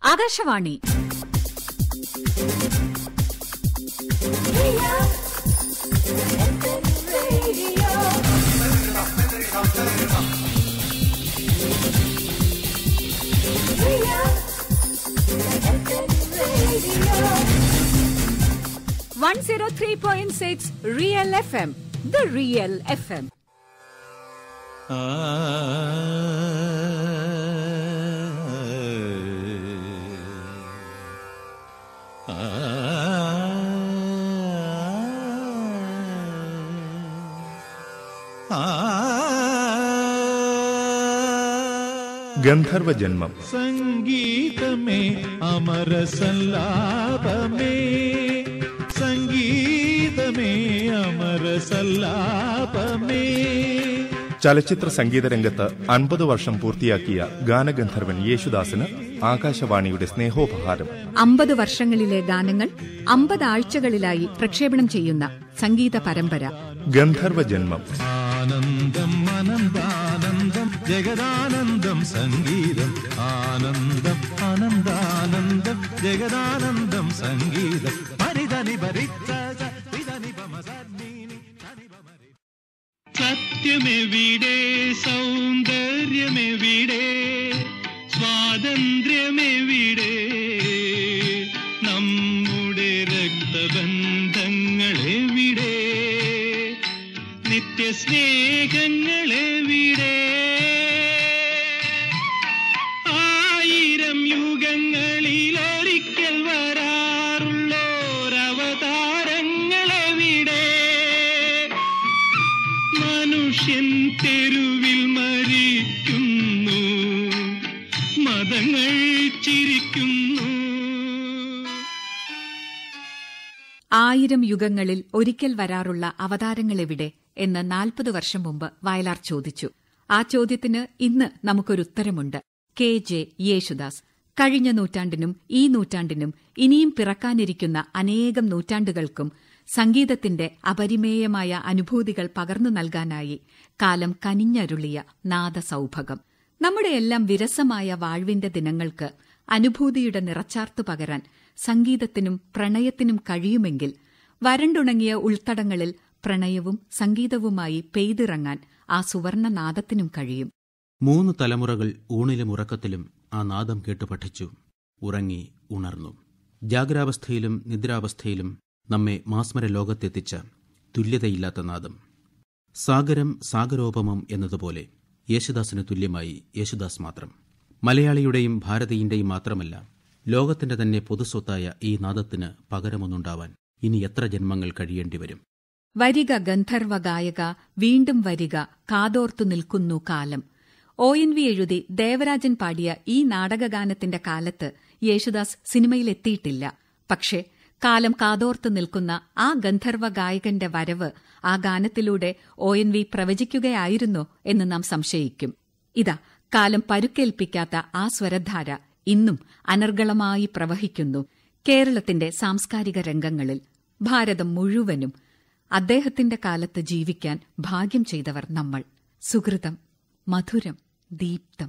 Akashvani one zero three point six real F M the real F M Gandharva Janmam സംഗീതമേ അമര സല്ലാപമേ സംഗീതമേ അമര സല്ലാപമേ ചലച്ചിത്ര സംഗീത രംഗത്ത് അൻപത് വർഷം പൂർത്തിയാക്കിയ ഗാനഗന്ധർവൻ യേശുദാസിന് ആകാശവാണിയുടെ സ്നേഹോപഹാരം അമ്പത് വർഷങ്ങളിലെ ഗാനങ്ങൾ അമ്പത് ആഴ്ചകളിലായി പ്രക്ഷേപണം ചെയ്യുന്ന സംഗീത പരമ്പര ഗന്ധർവ ജന്മം ആനന്ദം അനന്താനന്ദം ജഗദാനന്ദം സംഗീതം ആനന്ദം അനന്താനന്ദം ജഗദാനന്ദം സംഗീതം പരിതനി പരിത്ത സത്യമെവിടെ സൗന്ദര്യമെവിടെ സ്വാതന്ത്ര്യമെവിടെ നമ്മുടെ രക്തബന്ധങ്ങളെവിടെ നിത്യസ്നേഹങ്ങളെവിടെ ആയിരം യുഗങ്ങളിലൊരിക്കൽ വരാറുള്ളോരവതാരങ്ങളെവിടെ മനുഷ്യൻ തെരുവിൽ മരിക്കുന്നു മതങ്ങൾ ചിരിക്കുന്നു ആയിരം യുഗങ്ങളിൽ ഒരിക്കൽ വരാറുള്ള അവതാരങ്ങളെവിടെ എന്ന് നാൽപ്പത് വർഷം മുമ്പ് വയലാർ ചോദിച്ചു ആ ചോദ്യത്തിന് ഇന്ന് നമുക്കൊരു ഉത്തരമുണ്ട് കെ ജെ യേശുദാസ് കഴിഞ്ഞ നൂറ്റാണ്ടിനും ഈ നൂറ്റാണ്ടിനും ഇനിയും പിറക്കാനിരിക്കുന്ന അനേകം നൂറ്റാണ്ടുകൾക്കും സംഗീതത്തിന്റെ അപരിമേയമായ അനുഭൂതികൾ പകർന്നു നൽകാനായി കാലം കനിഞ്ഞരുളിയ നാദസൗഭകം നമ്മുടെയെല്ലാം വിരസമായ വാഴ്വിന്റെ ദിനങ്ങൾക്ക് അനുഭൂതിയുടെ നിറച്ചാർത്തു പകരാൻ സംഗീതത്തിനും പ്രണയത്തിനും കഴിയുമെങ്കിൽ വരണ്ടുണങ്ങിയ ഉൾത്തടങ്ങളിൽ പ്രണയവും സംഗീതവുമായി പെയ്തിറങ്ങാൻ ആ സുവർണനാദത്തിനും കഴിയും മൂന്ന് തലമുറകൾ ഊണിലും ഉറക്കത്തിലും ആ നാദം കേട്ടു പഠിച്ചു ഉറങ്ങി ഉണർന്നു ജാഗ്രാവസ്ഥയിലും നിദ്രാവസ്ഥയിലും നമ്മെ മാസ്മര ലോകത്തെത്തിച്ച തുല്യതയില്ലാത്ത നാദം സാഗരം സാഗരോപമം എന്നതുപോലെ യേശുദാസിന് തുല്യമായി യേശുദാസ് മാത്രം മലയാളിയുടെയും ഭാരതീയന്റെയും മാത്രമല്ല ലോകത്തിന്റെ തന്നെ പൊതുസ്വത്തായ ഈ നാദത്തിന് പകരമൊന്നുണ്ടാവാൻ ഇനി എത്ര ജന്മങ്ങൾ കഴിയേണ്ടിവരും വരിക ഗന്ധർവ ഗായക വീണ്ടും വരിക കാതോർത്തു നിൽക്കുന്നു കാലം ഒ എൻ വി എഴുതി ദേവരാജൻ പാടിയ ഈ നാടകഗാനത്തിന്റെ കാലത്ത് യേശുദാസ് സിനിമയിലെത്തിയിട്ടില്ല പക്ഷേ കാലം കാതോർത്ത് നിൽക്കുന്ന ആ ഗന്ധർവ ഗായകന്റെ വരവ് ആ ഗാനത്തിലൂടെ ഒ എൻ വി പ്രവചിക്കുകയായിരുന്നോ എന്ന് നാം സംശയിക്കും ഇതാ കാലം പരുക്കേൽപ്പിക്കാത്ത ആ സ്വരധാര ഇന്നും അനർഗളമായി പ്രവഹിക്കുന്നു കേരളത്തിന്റെ സാംസ്കാരിക രംഗങ്ങളിൽ ഭാരതം മുഴുവനും അദ്ദേഹത്തിന്റെ കാലത്ത് ജീവിക്കാൻ ഭാഗ്യം ചെയ്തവർ നമ്മൾ സുഹൃതം മധുരം ദീപ്തം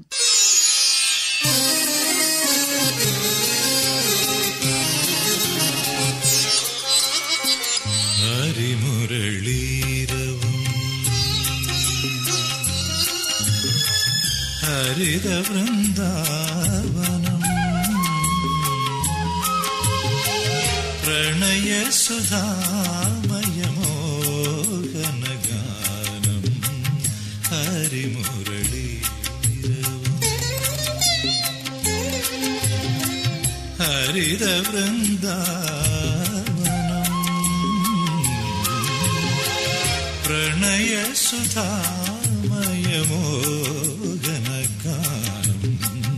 ഹരിമുരളീരവും ഹരിത വൃന്ദാവനം പ്രണയസുധാമയമോഹനഗാനം ഹരിമുരളീരവും ഹരിത വൃന്ദാവനം പ്രണയസുധാമയമോഹനഗാനം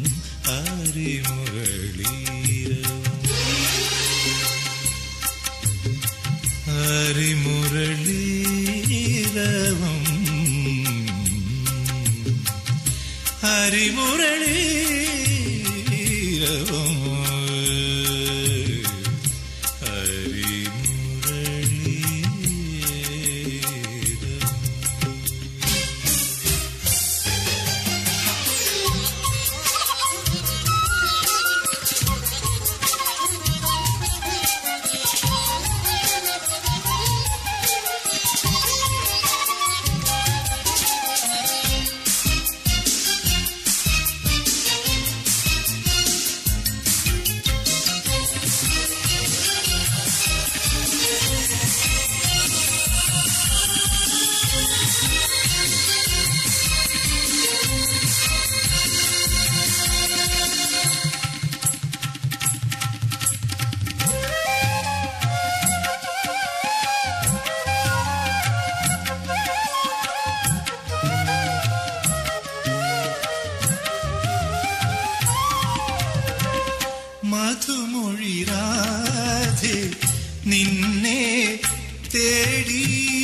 ഹരിമുരളീരവും ഹരിമുരളീരവം ഹരിമുരളീരവം രാധേ നിന്നെ തേടി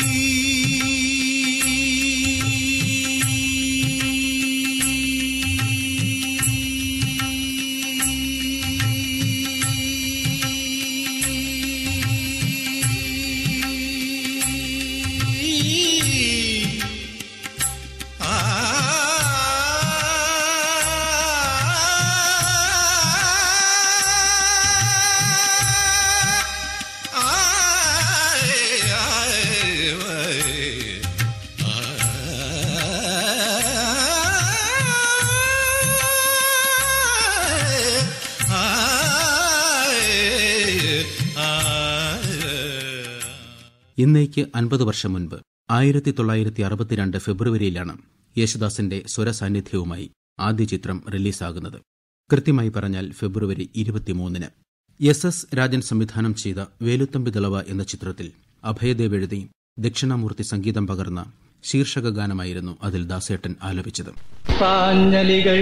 ഇന്നേക്ക് അൻപത് വർഷം മുൻപ് ആയിരത്തി തൊള്ളായിരത്തി അറുപത്തിരണ്ട് ഫെബ്രുവരിയിലാണ് യേശുദാസിന്റെ സ്വരസാന്നിധ്യവുമായി ആദ്യ ചിത്രം റിലീസാകുന്നത് കൃത്യമായി പറഞ്ഞാൽ ഫെബ്രുവരി ഇരുപത്തിമൂന്നിന് എസ് എസ് രാജൻ സംവിധാനം ചെയ്ത വേലുത്തമ്പി ദളവ എന്ന ചിത്രത്തിൽ അഭയദേവ് എഴുതി ദക്ഷിണാമൂർത്തി സംഗീതം പകർന്ന ശീർഷക ഗാനമായിരുന്നു അതിൽ ദാസേട്ടൻ ആലപിച്ചത് പുഷ്പാഞ്ജലികൾ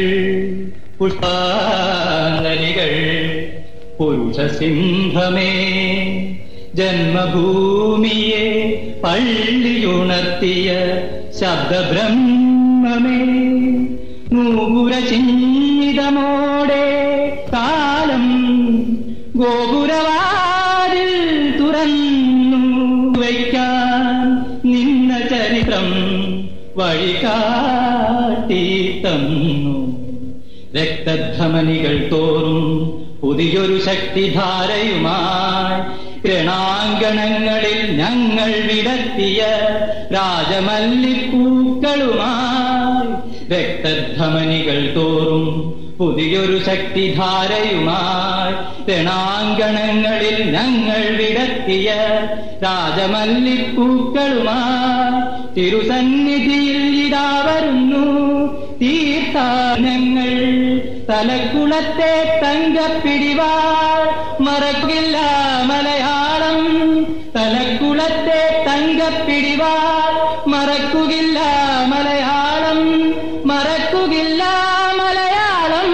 പുഷ്പാഞ്ജലികൾ പുരുഷസിംഹമേ ജന്മഭൂമിയെ പള്ളിയുണർത്തിയ ശബ്ദബ്രഹ്മമേ നൂപുരചിന്നിതമോടെ കാലം ഗോപുരവാതിൽ തുറന്നു വയ്ക്കാൻ നിന്ന ചരിത്രം വഴികാട്ടി തന്നു രക്തധമനികൾ തോറും പുതിയൊരു ശക്തിധാരയുമായി രണാങ്കണങ്ങളിൽ ഞങ്ങൾ വിടത്തിയ രാജമല്ലിപ്പൂക്കളുമായി രക്തധമനികൾ തോറും പുതിയൊരു ശക്തിധാരയുമായി രണാങ്കണങ്ങളിൽ ഞങ്ങൾ വിടത്തിയ രാജമല്ലിപ്പൂക്കളുമായി തിരുസന്നിധിയിൽ ഇതാ വരുന്നു തീർത്ഥാനങ്ങൾ തലക്കുളത്തെ തങ്കപ്പിടിവാൾ മറക്കില്ല മലയാളം തലക്കുളത്തെ തങ്കപ്പിടിവാൾ മറക്കുകില്ല മലയാളം മറക്കുകില്ല മലയാളം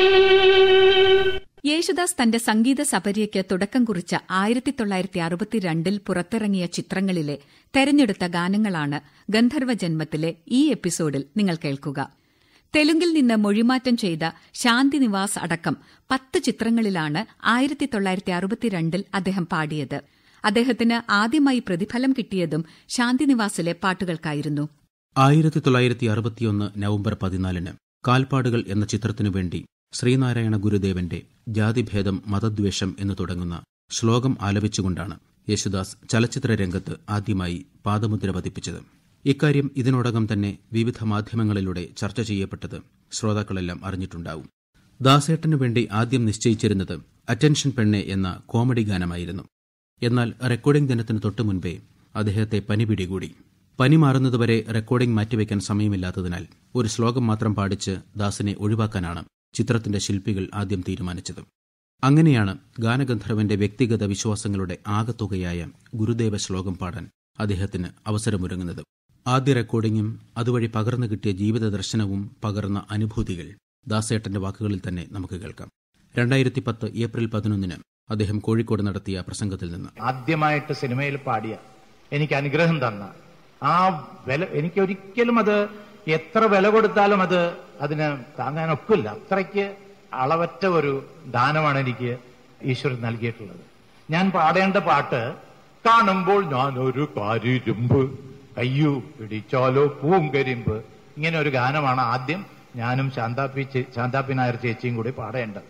യേശുദാസ് തന്റെ സംഗീത സപര്യയ്ക്ക് തുടക്കം കുറിച്ച ആയിരത്തി തൊള്ളായിരത്തി അറുപത്തിരണ്ടിൽ പുറത്തിറങ്ങിയ ചിത്രങ്ങളിലെ തെരഞ്ഞെടുത്ത ഗാനങ്ങളാണ് ഗന്ധർവ ജന്മത്തിലെ ഈ എപ്പിസോഡിൽ നിങ്ങൾ കേൾക്കുക തെലുങ്കിൽ നിന്ന് മൊഴിമാറ്റം ചെയ്ത ശാന്തിനിവാസ് അടക്കം പത്ത് ചിത്രങ്ങളിലാണ് ആയിരത്തി തൊള്ളായിരത്തി അറുപത്തിരണ്ടിൽ അദ്ദേഹം പാടിയത് അദ്ദേഹത്തിന് ആദ്യമായി പ്രതിഫലം കിട്ടിയതും ശാന്തിനിവാസിലെ പാട്ടുകൾക്കായിരുന്നു ആയിരത്തി തൊള്ളായിരത്തി അറുപത്തിയൊന്ന് നവംബർ പതിനാലിന് കാൽപ്പാടുകൾ എന്ന ചിത്രത്തിനു വേണ്ടി ശ്രീനാരായണ ഗുരുദേവന്റെ ജാതിഭേദം മതദ്വേഷം എന്ന് തുടങ്ങുന്ന ശ്ലോകം ആലപിച്ചുകൊണ്ടാണ് യേശുദാസ് ചലച്ചിത്ര രംഗത്ത് ആദ്യമായി പാദമുദ്ര പതിപ്പിച്ചത് ഇക്കാര്യം ഇതിനോടകം തന്നെ വിവിധ മാധ്യമങ്ങളിലൂടെ ചർച്ച ചെയ്യപ്പെട്ടത് ശ്രോതാക്കളെല്ലാം അറിഞ്ഞിട്ടുണ്ടാവും ദാസേട്ടനു വേണ്ടി ആദ്യം നിശ്ചയിച്ചിരുന്നത് അറ്റൻഷൻ പെണ്ണെ എന്ന കോമഡി ഗാനമായിരുന്നു എന്നാൽ റെക്കോർഡിംഗ് ദിനത്തിന് തൊട്ടു മുൻപേ അദ്ദേഹത്തെ പനി പിടികൂടി പനി മാറുന്നതുവരെ റെക്കോർഡിംഗ് മാറ്റിവെക്കാൻ സമയമില്ലാത്തതിനാൽ ഒരു ശ്ലോകം മാത്രം പാടിച്ച് ദാസിനെ ഒഴിവാക്കാനാണ് ചിത്രത്തിന്റെ ശില്പികൾ ആദ്യം തീരുമാനിച്ചത് അങ്ങനെയാണ് ഗാനഗന്ധർവന്റെ വ്യക്തിഗത വിശ്വാസങ്ങളുടെ ആകത്തുകയായ ഗുരുദേവ ശ്ലോകം പാടാൻ അദ്ദേഹത്തിന് അവസരമൊരുങ്ങുന്നത് ആദ്യ റെക്കോർഡിംഗും അതുവഴി പകർന്നു കിട്ടിയ ജീവിത ദർശനവും പകർന്ന അനുഭൂതികൾ ദാസേട്ടന്റെ വാക്കുകളിൽ തന്നെ നമുക്ക് കേൾക്കാം രണ്ടായിരത്തി പത്ത് ഏപ്രിൽ പതിനൊന്നിന് അദ്ദേഹം കോഴിക്കോട് നടത്തിയ പ്രസംഗത്തിൽ നിന്ന് ആദ്യമായിട്ട് സിനിമയിൽ പാടിയ എനിക്ക് അനുഗ്രഹം തന്ന ആ വില എനിക്ക് ഒരിക്കലും അത് എത്ര വില കൊടുത്താലും അത് അതിന് താങ്ങാൻ ഒക്കില്ല അത്രയ്ക്ക് അളവറ്റ ഒരു ദാനമാണ് എനിക്ക് ഈശ്വരൻ നൽകിയിട്ടുള്ളത് ഞാൻ പാടേണ്ട പാട്ട് കാണുമ്പോൾ ഞാനൊരു കാരിരുമ്പ് കയ്യു പിടിച്ചാലോ പൂങ്കരിമ്പ് ഇങ്ങനെ ഒരു ഗാനമാണ് ആദ്യം ഞാനും ശാന്താപ്പി ചേ- ശാന്താപ്പി നായർ ചേച്ചിയും കൂടി പാടേണ്ടത്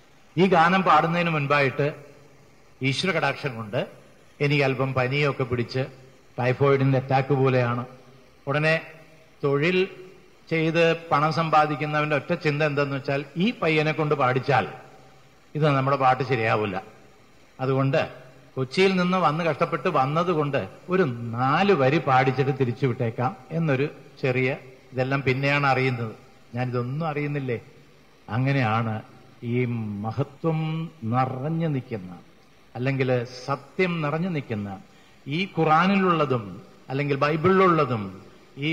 ഈ ഗാനം പാടുന്നതിന് മുൻപായിട്ട് ഈശ്വര കടാക്ഷം കൊണ്ട് എനിക്ക് അല്പം പനിയൊക്കെ പിടിച്ച് ടൈഫോയിഡിന്റെ അറ്റാക്ക് പോലെയാണ് ഉടനെ തൊഴിൽ ചെയ്ത് പണം സമ്പാദിക്കുന്നവന്റെ ഒറ്റ ചിന്ത എന്തെന്ന് വെച്ചാൽ ഈ പയ്യനെ കൊണ്ട് പാടിച്ചാൽ ഇത് നമ്മുടെ പാട്ട് ശരിയാവില്ല അതുകൊണ്ട് കൊച്ചിയിൽ നിന്ന് വന്ന് കഷ്ടപ്പെട്ട് വന്നതുകൊണ്ട് ഒരു നാല് വരി പാടിച്ചിട്ട് തിരിച്ചു വിട്ടേക്കാം എന്നൊരു ചെറിയ ഇതെല്ലാം പിന്നെയാണ് അറിയുന്നത് ഞാനിതൊന്നും അറിയുന്നില്ലേ അങ്ങനെയാണ് ഈ മഹത്വം നിറഞ്ഞു നിൽക്കുന്ന അല്ലെങ്കിൽ സത്യം നിറഞ്ഞു നിൽക്കുന്ന ഈ ഖുറാനിലുള്ളതും അല്ലെങ്കിൽ ബൈബിളിലുള്ളതും ഈ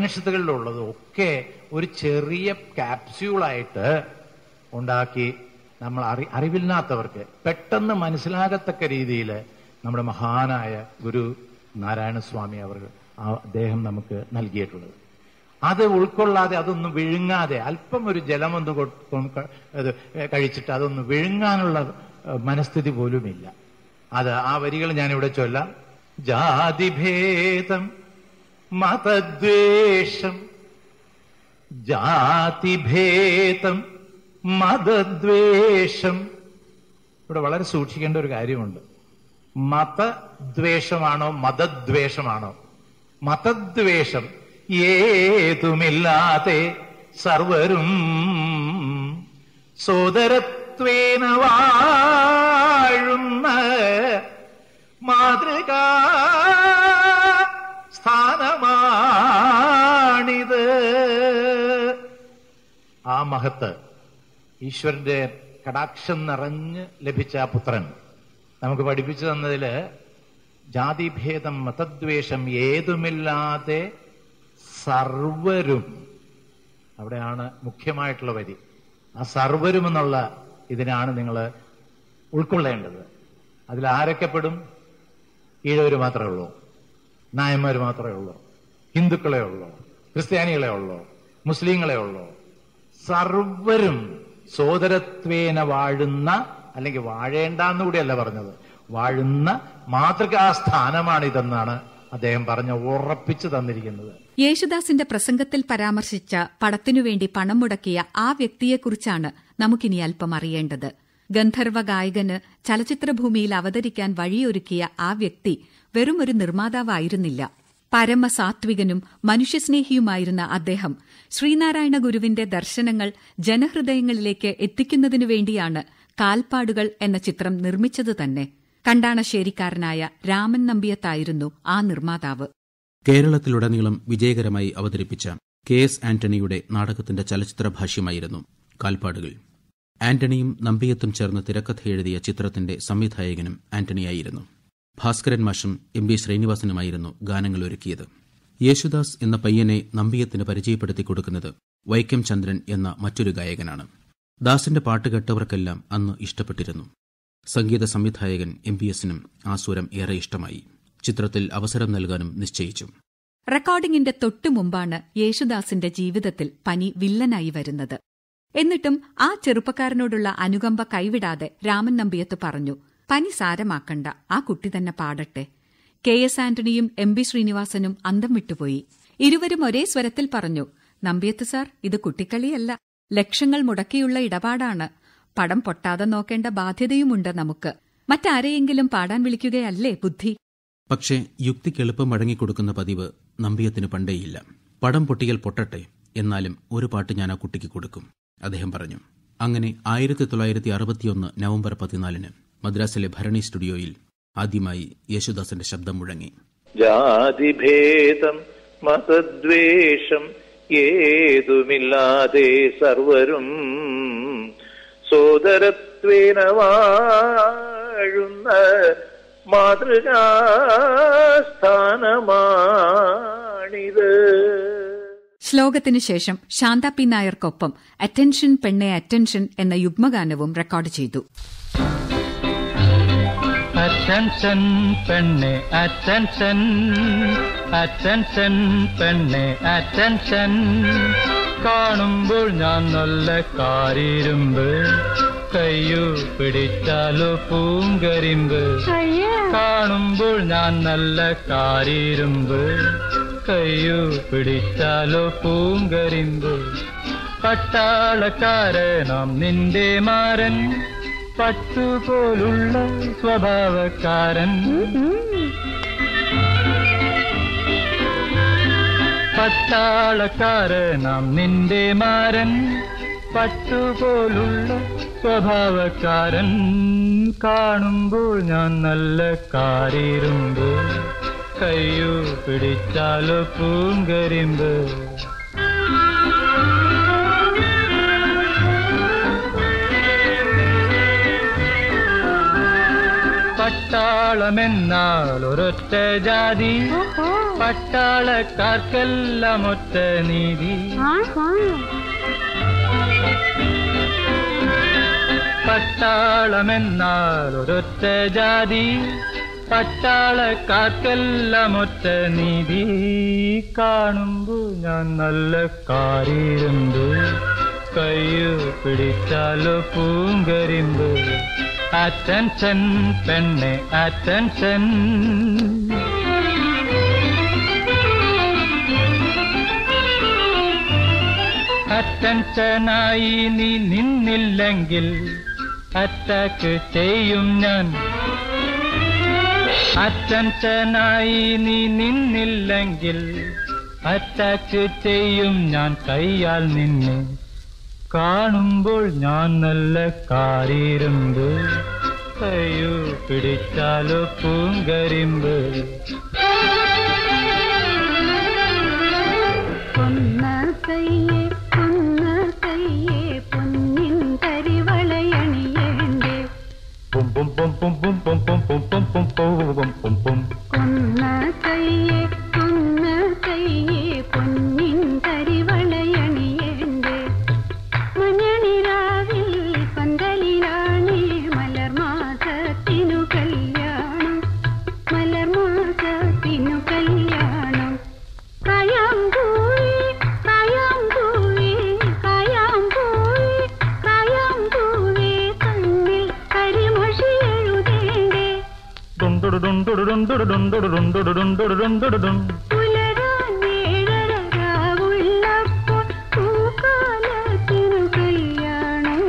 ഉപനിഷത്തുകളിലുള്ളതും ഒക്കെ ഒരു ചെറിയ ക്യാപ്സ്യൂളായിട്ട് ഉണ്ടാക്കി നമ്മൾ അറി അറിവില്ലാത്തവർക്ക് പെട്ടെന്ന് മനസ്സിലാകത്തക്ക രീതിയിൽ നമ്മുടെ മഹാനായ ഗുരു നാരായണസ്വാമി അവർ അദ്ദേഹം നമുക്ക് നൽകിയിട്ടുള്ളത് അത് ഉൾക്കൊള്ളാതെ അതൊന്നും വിഴുങ്ങാതെ അല്പം ഒരു ജലമൊന്ന് കൊ- കൊ- ഇത് കഴിച്ചിട്ട് അതൊന്ന് വിഴുങ്ങാനുള്ള ഏഹ്, മനസ്ഥിതി പോലുമില്ല അത് ആ വരികൾ ഞാനിവിടെ ചൊല്ലാം ജാതിഭേദം മതദ്വേഷം ജാതിഭേദം മതദ്വേഷം ഇവിടെ വളരെ സൂക്ഷിക്കേണ്ട ഒരു കാര്യമുണ്ട് മതദ്വേഷമാണോ മതദ്വേഷമാണോ മതദ്വേഷം ഏതുമില്ലാതെ സർവരും സോദരത്വേന വാഴുന്ന മാതൃകാ സ്ഥാനമാണിത് ആ മഹത്ത് ഈശ്വരന്റെ കടാക്ഷം നിറഞ്ഞ് ലഭിച്ച ആ പുത്രൻ നമുക്ക് പഠിപ്പിച്ചു തന്നതില് ജാതിഭേദം മതദ്വേഷം ഏതുമില്ലാതെ സർവരും അവിടെയാണ് മുഖ്യമായിട്ടുള്ള വരി ആ സർവരും എന്നുള്ള ഇതിനാണ് നിങ്ങൾ ഉൾക്കൊള്ളേണ്ടത് അതിൽ ആരൊക്കെ പെടും ഈഴവർ മാത്രമേ ഉള്ളൂ നായന്മാർ മാത്രമേ ഉള്ളൂ ഹിന്ദുക്കളെ ഉള്ളൂ ക്രിസ്ത്യാനികളെ ഉള്ളൂ മുസ്ലിങ്ങളെ ഉള്ളൂ സർവരും സോദരത്വേന വാഴുന്ന അല്ലെങ്കിൽ വാഴേണ്ട എന്നുകൂടിയല്ല പറഞ്ഞത് വാഴുന്ന മാതൃകാ സ്ഥാനമാണിതെന്നാണ് അദ്ദേഹം പറഞ്ഞ് ഉറപ്പിച്ചു തന്നിരിക്കുന്നത് യേശുദാസിന്റെ പ്രസംഗത്തിൽ പരാമർശിച്ച പടത്തിനുവേണ്ടി പണം മുടക്കിയ ആ വ്യക്തിയെക്കുറിച്ചാണ് നമുക്കിനി അല്പം അറിയേണ്ടത് ഗന്ധർവ ഗായകന് ചലച്ചിത്രഭൂമിയിൽ അവതരിക്കാൻ വഴിയൊരുക്കിയ ആ വ്യക്തി വെറും ഒരു നിർമ്മാതാവായിരുന്നില്ല പരമസാത്വികനും മനുഷ്യസ്നേഹിയുമായിരുന്ന അദ്ദേഹം ശ്രീനാരായണ ഗുരുവിന്റെ ദർശനങ്ങൾ ജനഹൃദയങ്ങളിലേക്ക് എത്തിക്കുന്നതിനു വേണ്ടിയാണ് കാൽപ്പാടുകൾ എന്ന ചിത്രം നിർമ്മിച്ചത് തന്നെ കണ്ടാണശ്ശേരിക്കാരനായ രാമൻ നമ്പിയത്തായിരുന്നു ആ നിർമ്മാതാവ് കേരളത്തിലുടനീളം വിജയകരമായി അവതരിപ്പിച്ച കെ എസ് ആന്റണിയുടെ നാടകത്തിന്റെ ചലച്ചിത്ര ഭാഷ്യമായിരുന്നു കാൽപ്പാടുകൾ ആന്റണിയും നമ്പിയത്തും ചേർന്ന് തിരക്കഥ എഴുതിയ ചിത്രത്തിന്റെ സംവിധായകനും ആന്റണിയായിരുന്നു ഭാസ്കരൻ മാഷും എം ബി ശ്രീനിവാസനുമായിരുന്നു ഗാനങ്ങൾ ഒരുക്കിയത് യേശുദാസ് എന്ന പയ്യനെ നമ്പിയത്തിന് പരിചയപ്പെടുത്തി കൊടുക്കുന്നത് വൈക്കം ചന്ദ്രൻ എന്ന മറ്റൊരു ഗായകനാണ് ദാസിന്റെ പാട്ട് കേട്ടവർക്കെല്ലാം അന്ന് ഇഷ്ടപ്പെട്ടിരുന്നു സംഗീത സംവിധായകൻ എം ബി എസിനും ആ സ്വരം ഏറെ ഇഷ്ടമായി ചിത്രത്തിൽ അവസരം നൽകാനും നിശ്ചയിച്ചു റെക്കോർഡിംഗിന്റെ തൊട്ടു മുമ്പാണ് യേശുദാസിന്റെ ജീവിതത്തിൽ പനി വില്ലനായി വരുന്നത് എന്നിട്ടും ആ ചെറുപ്പക്കാരനോടുള്ള അനുകമ്പ കൈവിടാതെ രാമൻ നമ്പിയത്ത് പറഞ്ഞു പനി സാരമാക്കണ്ട ആ കുട്ടി തന്നെ പാടട്ടെ കെ എസ് ആന്റണിയും എം ബി ശ്രീനിവാസനും അന്തം വിട്ടുപോയി ഇരുവരും ഒരേ സ്വരത്തിൽ പറഞ്ഞു നമ്പിയത്ത് സാർ ഇത് കുട്ടിക്കളിയല്ല ലക്ഷങ്ങൾ മുടക്കിയുള്ള ഇടപാടാണ് പടം പൊട്ടാതെ നോക്കേണ്ട ബാധ്യതയുമുണ്ട് നമുക്ക് മറ്റാരെയെങ്കിലും പാടാൻ വിളിക്കുകയല്ലേ ബുദ്ധി പക്ഷേ യുക്തിക്ക് എളുപ്പം വഴങ്ങിക്കൊടുക്കുന്ന പതിവ് നമ്പിയത്തിന് പണ്ടേയില്ല പടം പൊട്ടിയാൽ പൊട്ടട്ടെ എന്നാലും ഒരു പാട്ട് ഞാൻ ആ കുട്ടിക്ക് കൊടുക്കും അദ്ദേഹം പറഞ്ഞു അങ്ങനെ ആയിരത്തി തൊള്ളായിരത്തി അറുപത്തിയൊന്ന് നവംബർ പതിനാലിന് മദ്രാസിലെ ഭരണി സ്റ്റുഡിയോയിൽ ആദ്യമായി യേശുദാസിന്റെ ശബ്ദം മുഴങ്ങി ജാതിഭേദം മതദ്വേഷം ഏതുമില്ലാതെ സർവരും സോദരത്വേന വാഴുന്ന മാതൃകാ സ്ഥാനമാണിത് ശ്ലോകത്തിനു ശേഷം ശാന്ത പി നായർക്കൊപ്പം അറ്റൻഷൻ പെണ്ണെ അറ്റൻഷൻ എന്ന യുഗ്മഗാനവും റെക്കോർഡ് ചെയ്തു അറ്റൻഷൻ പെണ്ണെ അറ്റൻഷൻ അറ്റൻഷൻ പെണ്ണെ അറ്റൻഷൻ കാണുമ്പോൾ ഞാൻ നല്ല കാരിരുമ്പ് കയ്യോ പിടിച്ചാലോ പൂങ്കരിമ്പ് കാണുമ്പോൾ ഞാൻ നല്ല കാരിരുമ്പ് കയ്യോ പിടിച്ചാലോ പൂങ്കരിമ്പ് പട്ടാളക്കാരനാം നിന്റെ മാരൻ പട്ടുപോലുള്ള സ്വഭാവക്കാരൻ പട്ടാളക്കാരനാം നിന്റെ മാരൻ പട്ടുപോലുള്ള സ്വഭാവക്കാരൻ കാണുമ്പോൾ ഞാൻ നല്ല കാരിരുമ്പ് കയ്യോ പിടിച്ചാലോ പൂങ്കരിമ്പ് പട്ടാളമെന്നാൽ ഒരൊറ്റ ജാതി പട്ടാളക്കാർക്കെല്ലാം ഒറ്റ നീതി പട്ടാളമെന്നാൽ ഒരൊറ്റ ജാതി പട്ടാളക്കാർക്കെല്ലാം ഒറ്റ നീതി കാണുമ്പോൾ ഞാൻ നല്ല കാരിരുമ്പ് കയ്യു പിടിച്ചാലോ പൂങ്കരിമ്പ് അറ്റൻഷൻ പെണ്ണെ അറ്റൻഷൻ അറ്റൻഷനായി നീ നിന്നില്ലെങ്കിൽ അറ്റാക്ക് ചെയ്യും ഞാൻ അറ്റൻഷനായി നീ നിന്നില്ലെങ്കിൽ അറ്റാക്ക് ചെയ്യും ഞാൻ കൈയാൽ നിന്നെ കാണുമ്പോൾ ഞാൻ നല്ല കാരിരുമ്പ് കയ്യു പിടിച്ചാലോ പൂങ്കരിമ്പ് പൊന്ന കയ്യേ പൊന്ന കയ്യേ പൊന്നിൻ കരിവളയണിയേണ്ടേ Pum pum pum pum pum pum pum pum pum pum pum pum pum. പൊന്ന കയ്യേ പൊന്ന കയ്യേ പൊന്നിൻ കരിവളയണിയേണ്ടേ മഞ്ഞണിരാവിൽ പന്തലിലാണേ മലർമാസത്തിനു കല്യാണം മലർമാസത്തിനു കല്യാണം കായാമ്പൂവേ കായാമ്പൂവേ കായാമ്പൂവേ കായാമ്പൂവേ കണ്ണിൽ കരിമഷി എഴുതേണ്ടേ Dun dun dun dun dun dun dun dun dun dun dun dun dun dun dun. പുലരാൻ ഏഴര രാവുള്ളപ്പോൾ പൂക്കാലത്തിനു കല്യാണം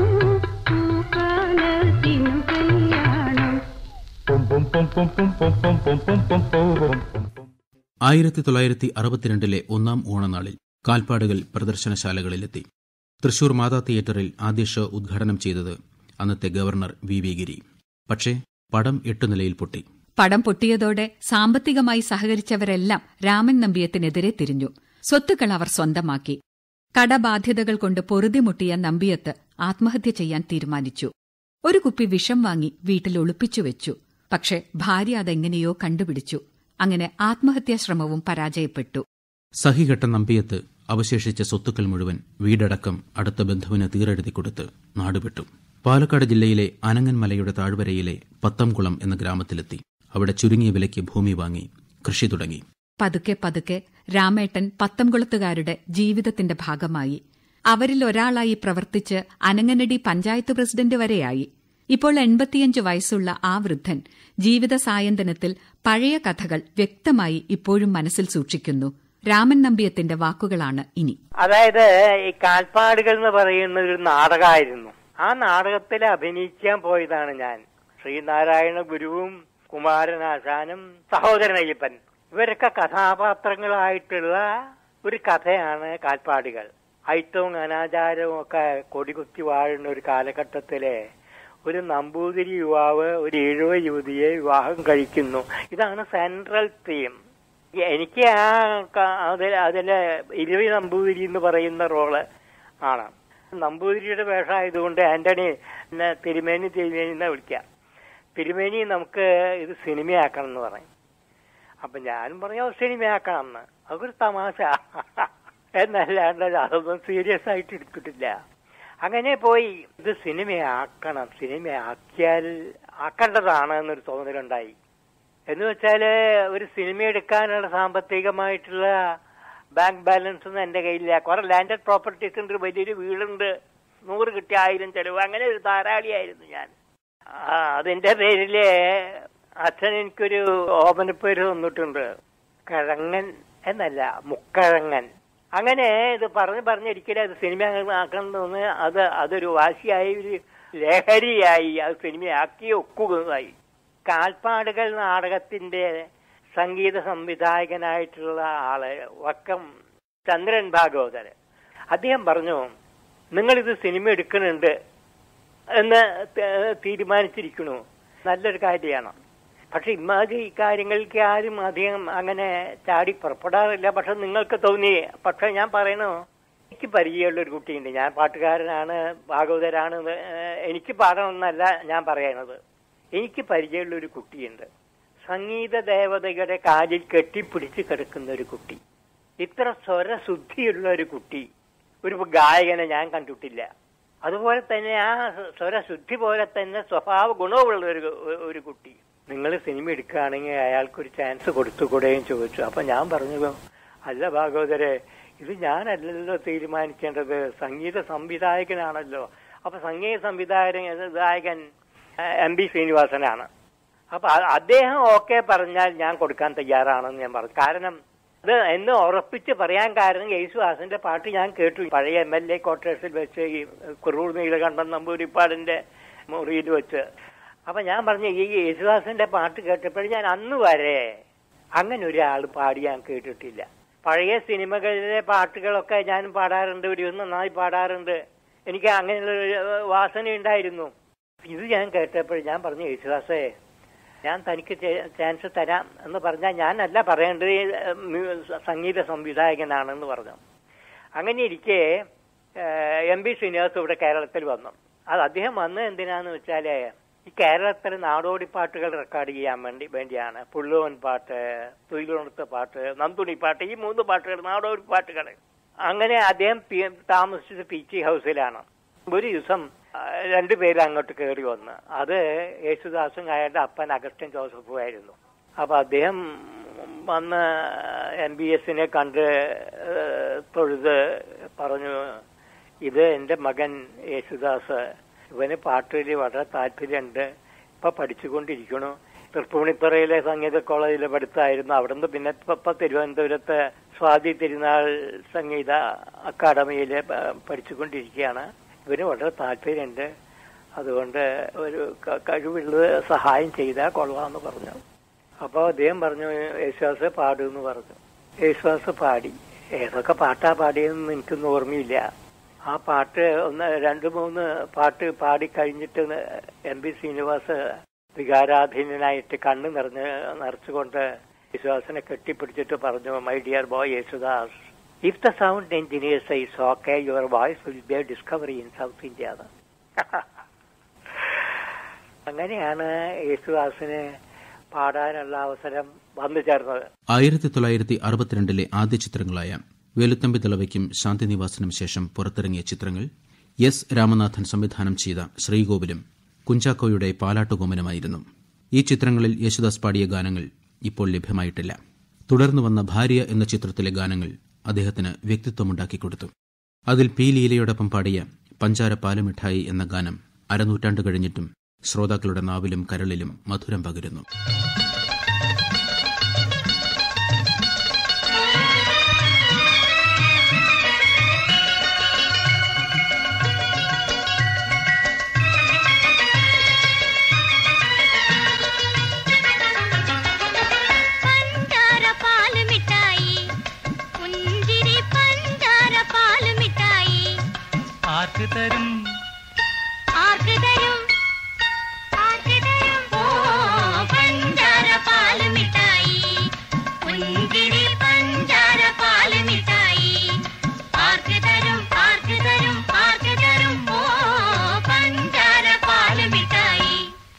പൂക്കാലത്തിനു കല്യാണം Pum pum pum pum pum pum pum pum pum pum pum pum pum. ആയിരത്തി തൊള്ളായിരത്തി അറുപത്തിരണ്ടിലെ ഒന്നാം ഓണനാളിൽ കാൽപ്പാടുകൾ പ്രദർശനശാലകളിലെത്തി തൃശൂർ മാതാ തിയേറ്ററിൽ ആദ്യ ഷോ ഉദ്ഘാടനം ചെയ്തത് അന്നത്തെ ഗവർണർ വി വി ഗിരി പക്ഷേ പടം എട്ടു നിലയിൽ പൊട്ടി പടം പൊട്ടിയതോടെ സാമ്പത്തികമായി സഹകരിച്ചവരെല്ലാം രാമൻ നമ്പിയത്തിനെതിരെ തിരിഞ്ഞു സ്വത്തുക്കൾ അവർ സ്വന്തമാക്കി കടബാധ്യതകൾ കൊണ്ട് പൊറുതിമുട്ടിയ നമ്പിയത്ത് ആത്മഹത്യ ചെയ്യാൻ തീരുമാനിച്ചു ഒരു കുപ്പി വിഷം വാങ്ങി വീട്ടിൽ ഒളിപ്പിച്ചു വെച്ചു പക്ഷെ ഭാര്യ അതെങ്ങനെയോ കണ്ടുപിടിച്ചു അങ്ങനെ ആത്മഹത്യാ ശ്രമവും പരാജയപ്പെട്ടു സഹികെട്ട നമ്പിയത്ത് അവശേഷിച്ച സ്വത്തുക്കൾ മുഴുവൻ വീടടക്കം അടുത്ത ബന്ധുവിന് തീരെഴുതി കൊടുത്ത് നാടുവിട്ടു പാലക്കാട് ജില്ലയിലെ അനങ്ങൻമലയുടെ താഴ്വരയിലെ പത്തംകുളം എന്ന ഗ്രാമത്തിലെത്തി അവിടെ ചുരുങ്ങിയ വിലയ്ക്ക് ഭൂമി വാങ്ങി കൃഷി തുടങ്ങി പതുക്കെ പതുക്കെ രാമേട്ടൻ പത്തംകുളത്തുകാരുടെ ജീവിതത്തിന്റെ ഭാഗമായി അവരിൽ ഒരാളായി പ്രവർത്തിച്ച് അനങ്ങനടി പഞ്ചായത്ത് പ്രസിഡന്റ് വരെയായി ഇപ്പോൾ എൺപത്തിയഞ്ച് വയസ്സുള്ള ആ വൃദ്ധൻ ജീവിത സായന്തനത്തിൽ പഴയ കഥകൾ വ്യക്തമായി ഇപ്പോഴും മനസ്സിൽ സൂക്ഷിക്കുന്നു രാമൻ നമ്പിയത്തിന്റെ വാക്കുകളാണ് ഇനി അതായത് ഈ കാൽപ്പാടുകൾ എന്ന് പറയുന്ന ഒരു നാടകമായിരുന്നു ആ നാടകത്തിൽ അഭിനയിക്കാൻ പോയതാണ് ഞാൻ ശ്രീനാരായണ ഗുരുവും കുമാരനാശാനും സഹോദരൻ അയ്യപ്പൻ ഇവരൊക്കെ കഥാപാത്രങ്ങളായിട്ടുള്ള ഒരു കഥയാണ് കാൽപ്പാടുകൾ അയിത്തവും അനാചാരവും ഒക്കെ കൊടികുത്തി വാഴുന്ന ഒരു കാലഘട്ടത്തിലെ ഒരു നമ്പൂതിരി യുവാവ് ഒരു എഴുവ യുവതിയെ വിവാഹം കഴിക്കുന്നു ഇതാണ് സെൻട്രൽ തീം എനിക്ക് ആ ക- അതില് അതില് ഇരുവി നമ്പൂതിരി എന്ന് പറയുന്ന റോള് ആണ് നമ്പൂതിരിയുടെ വേഷമായതുകൊണ്ട് ആന്റണി എന്നെ തിരുമേനി തിരുമേനി എന്നാ വിളിക്കാം തിരുമേനി നമുക്ക് ഇത് സിനിമയാക്കണം എന്ന് പറയും അപ്പൊ ഞാനും പറഞ്ഞു "അത് സിനിമയാക്കണം എന്ന് അതൊരു തമാശ എന്നല്ലാണ്ട് അതൊന്നും സീരിയസ് ആയിട്ട് എടുത്തിട്ടില്ല അങ്ങനെ പോയി ഇത് സിനിമയാക്കണം സിനിമയാക്കിയാൽ ആക്കേണ്ടതാണ് എന്നൊരു തോന്നലുണ്ടായി എന്ന് വെച്ചാല് ഒരു സിനിമ എടുക്കാനുള്ള സാമ്പത്തികമായിട്ടുള്ള ബാങ്ക് ബാലൻസ് ഒന്നും എന്റെ കയ്യിലില്ല കുറെ ലാൻഡഡ് പ്രോപ്പർട്ടീസ് ഉണ്ട് വലിയൊരു വീടുണ്ട് നൂറ് കിട്ടിയ ആയിരം ചെലവ് അങ്ങനെ ഒരു ധാരാളിയായിരുന്നു ഞാൻ ആ അതിന്റെ പേരില് അച്ഛൻ എനിക്കൊരു ഓമനപ്പേര് തന്നിട്ടുണ്ട് കിഴങ്ങൻ എന്നല്ല മുക്കഴങ്ങൻ അങ്ങനെ ഇത് പറഞ്ഞ് പറഞ്ഞിരിക്കലും അത് സിനിമ ആക്കണം എന്ന് തോന്നി അത് അതൊരു വാശിയായി ഒരു ലഹരിയായി അത് സിനിമയാക്കി ഒക്കുകയായി കാൽപ്പാടുകൾ നാടകത്തിന്റെ സംഗീത സംവിധായകനായിട്ടുള്ള ആള് വക്കം ചന്ദ്രൻ ഭാഗവതര് അദ്ദേഹം പറഞ്ഞു നിങ്ങളിത് സിനിമ എടുക്കുന്നുണ്ട് എന്ന് ത- തീരുമാനിച്ചിരിക്കണു നല്ലൊരു കാര്യമാണ് പക്ഷെ ഇമാതിരി കാര്യങ്ങൾക്ക് ആരും അധികം അങ്ങനെ ചാടി പുറപ്പെടാറില്ല പക്ഷെ നിങ്ങൾക്ക് തോന്നി പക്ഷെ ഞാൻ പറയണു എനിക്ക് പരിചയമുള്ള ഒരു കുട്ടിയുണ്ട് ഞാൻ പാട്ടുകാരനാണ് ഭാഗവതരാണ് എന്ന്, ഏഹ്, എനിക്ക് പാടണമെന്നല്ല ഞാൻ പറയണത് എനിക്ക് പരിചയമുള്ള ഒരു കുട്ടിയുണ്ട് സംഗീത ദേവതയുടെ കാലിൽ കെട്ടിപ്പിടിച്ച് കിടക്കുന്ന ഒരു കുട്ടി ഇത്ര സ്വരശുദ്ധിയുള്ള ഒരു കുട്ടി ഒരു ഗായകനെ ഞാൻ കണ്ടിട്ടില്ല അതുപോലെ തന്നെ ആ സ്വരശുദ്ധി പോലെ തന്നെ സ്വഭാവ ഗുണമുള്ള ഒരു ഒരു കുട്ടി നിങ്ങൾ സിനിമ എടുക്കുകയാണെങ്കിൽ അയാൾക്കൊരു ചാൻസ് കൊടുത്തുകൂടെയും ചോദിച്ചു അപ്പൊ ഞാൻ പറഞ്ഞു അല്ല ഭാഗവതരെ ഇത് ഞാനല്ലല്ലോ തീരുമാനിക്കേണ്ടത് സംഗീത സംവിധായകനാണല്ലോ അപ്പൊ സംഗീത സംവിധായകൻ സംവിധായകൻ എം ബി ശ്രീനിവാസനാണ് അപ്പൊ അ- അദ്ദേഹം ഓക്കെ പറഞ്ഞാൽ ഞാൻ കൊടുക്കാൻ തയ്യാറാണെന്ന് ഞാൻ പറഞ്ഞു കാരണം ഇത് എന്ന് ഉറപ്പിച്ച് പറയാൻ കാരണം യേശുദാസിന്റെ പാട്ട് ഞാൻ കേട്ടു പഴയ എം എൽ എ ക്വാർട്ടേഴ്സിൽ വെച്ച് ഈ കുറൂർ നീലകണ്ഠൻ നമ്പൂരിപ്പാടിന്റെ മുറിയിൽ വെച്ച് അപ്പൊ ഞാൻ പറഞ്ഞു ഈ യേശുദാസിന്റെ പാട്ട് കേട്ടപ്പോൾ ഞാൻ അന്ന് വരെ അങ്ങനെ ഒരാൾ പാടി ഞാൻ കേട്ടിട്ടില്ല പഴയ സിനിമകളിലെ പാട്ടുകളൊക്കെ ഞാൻ പാടാറുണ്ട് ഒരു നന്നായി പാടാറുണ്ട് എനിക്ക് അങ്ങനെയുള്ള ഒരു വാസന ഉണ്ടായിരുന്നു ഇത് ഞാൻ കേട്ടപ്പോൾ ഞാൻ പറഞ്ഞു യേശുദാസേ ഞാൻ തനിക്ക് ചെ- ചാൻസ് തരാം എന്ന് പറഞ്ഞാൽ ഞാനല്ല പറയേണ്ടത് ഈ, ഏഹ്, മ്യൂ- സംഗീത സംവിധായകനാണെന്ന് പറഞ്ഞു അങ്ങനെ ഇരിക്കെ ഏഹ്, എം പി ശ്രീനിവാസ് ഇവിടെ കേരളത്തിൽ വന്നു അത് അദ്ദേഹം വന്നത് എന്തിനാന്ന് വെച്ചാല് ഈ കേരളത്തിലെ നാടോടി പാട്ടുകൾ റെക്കോർഡ് ചെയ്യാൻ വേണ്ടി വേണ്ടിയാണ് പുള്ളുവൻ പാട്ട് തൊഴിലുണർത്ത പാട്ട് നന്തുണി പാട്ട് ഈ മൂന്ന് പാട്ടുകൾ നാടോടി പാട്ടുകൾ അങ്ങനെ അദ്ദേഹം പി- താമസിച്ചത് പി ജി ഹൗസിലാണ് ഒരു ദിവസം ആ, രണ്ടുപേരും അങ്ങോട്ട് കയറി വന്ന് അത് യേശുദാസും അയാളുടെ അപ്പൻ അഗസ്റ്റൻ ജോസഫും ആയിരുന്നു അപ്പൊ അദ്ദേഹം വന്ന് എം ബി എസിനെ കണ്ട് ഏഹ്, തൊഴുത് പറഞ്ഞു ഇത് എന്റെ മകൻ യേശുദാസ് ഇവന് പാട്ടിൽ വളരെ താല്പര്യമുണ്ട് ഇപ്പൊ പഠിച്ചുകൊണ്ടിരിക്കണു തൃപ്പൂണിത്തുറയിലെ സംഗീത കോളേജിലെ പഠിത്തമായിരുന്നു അവിടുന്ന് പിന്നെ ഇപ്പൊ ഇപ്പൊ തിരുവനന്തപുരത്ത് സ്വാതി തിരുനാൾ സംഗീത അക്കാദമിയിൽ പഠിച്ചുകൊണ്ടിരിക്കുകയാണ് ഇവന് വളരെ താല്പര്യമുണ്ട് അതുകൊണ്ട് ഒരു ക- കഴിവുള്ളത് സഹായം ചെയ്താൽ കൊള്ളാമെന്ന് പറഞ്ഞു അപ്പോൾ അദ്ദേഹം പറഞ്ഞു യേശുദാസ് പാടുമെന്ന് പറഞ്ഞു യേശുദാസ് പാടി ഏതൊക്കെ പാട്ടാ പാടിയെന്ന് എനിക്കൊന്നും ഓർമ്മയില്ല ആ പാട്ട് ഒന്ന് രണ്ട് മൂന്ന് പാട്ട് പാടി കഴിഞ്ഞിട്ട് എം പി ശ്രീനിവാസ് വികാരാധീനനായിട്ട് കണ്ണ് നിറഞ്ഞ് നിറച്ചുകൊണ്ട് യേശുദാസിനെ കെട്ടിപ്പിടിച്ചിട്ട് പറഞ്ഞു my dear boy Yesudas if the sound engineers says okay your voice will be a discovery in South India അങ്ങനെയാണ് യേശുദാസിന് പാടാനുള്ള അവസരം വന്നു ചേർന്നത് ആയിരത്തി തൊള്ളായിരത്തി അറുപത്തിരണ്ടിലെ ആദ്യ ചിത്രങ്ങളായ വേലുത്തമ്പി തിളവയ്ക്കും ശാന്തിനിവാസനും ശേഷം പുറത്തിറങ്ങിയ ചിത്രങ്ങൾ എസ് രാമനാഥൻ സംവിധാനം ചെയ്ത ശ്രീകോവിലും കുഞ്ചാക്കോയുടെ പാലാട്ടുകോമനുമായിരുന്നു ഈ ചിത്രങ്ങളിൽ യേശുദാസ് പാടിയ ഗാനങ്ങൾ ഇപ്പോൾ ലഭ്യമായിട്ടില്ല തുടർന്നു വന്ന ഭാര്യ എന്ന ചിത്രത്തിലെ ഗാനങ്ങൾ അദ്ദേഹത്തിന് വ്യക്തിത്വമുണ്ടാക്കിക്കൊടുത്തു അതിൽ പി ലീലയോടൊപ്പം പാടിയ പഞ്ചാര പാലുമിഠായി എന്ന ഗാനം അരനൂറ്റാണ്ട് കഴിഞ്ഞിട്ടും ശ്രോതാക്കളുടെ നാവിലും കരളിലും മധുരം പകരുന്നു പഞ്ചാര പാല് മിഠായി പുഞ്ചിരി പഞ്ചാര പാല് മിഠായി ആർക്ക് തരും ആർക്ക് തരും ആർക്ക് തരും ഓ പഞ്ചാര പാല് മിഠായി പുഞ്ചിരി പഞ്ചാര പാല് മിഠായി ആർക്ക് തരും ആർക്ക് തരും ആർക്ക് തരും ഓ പഞ്ചാര പാല് മിഠായി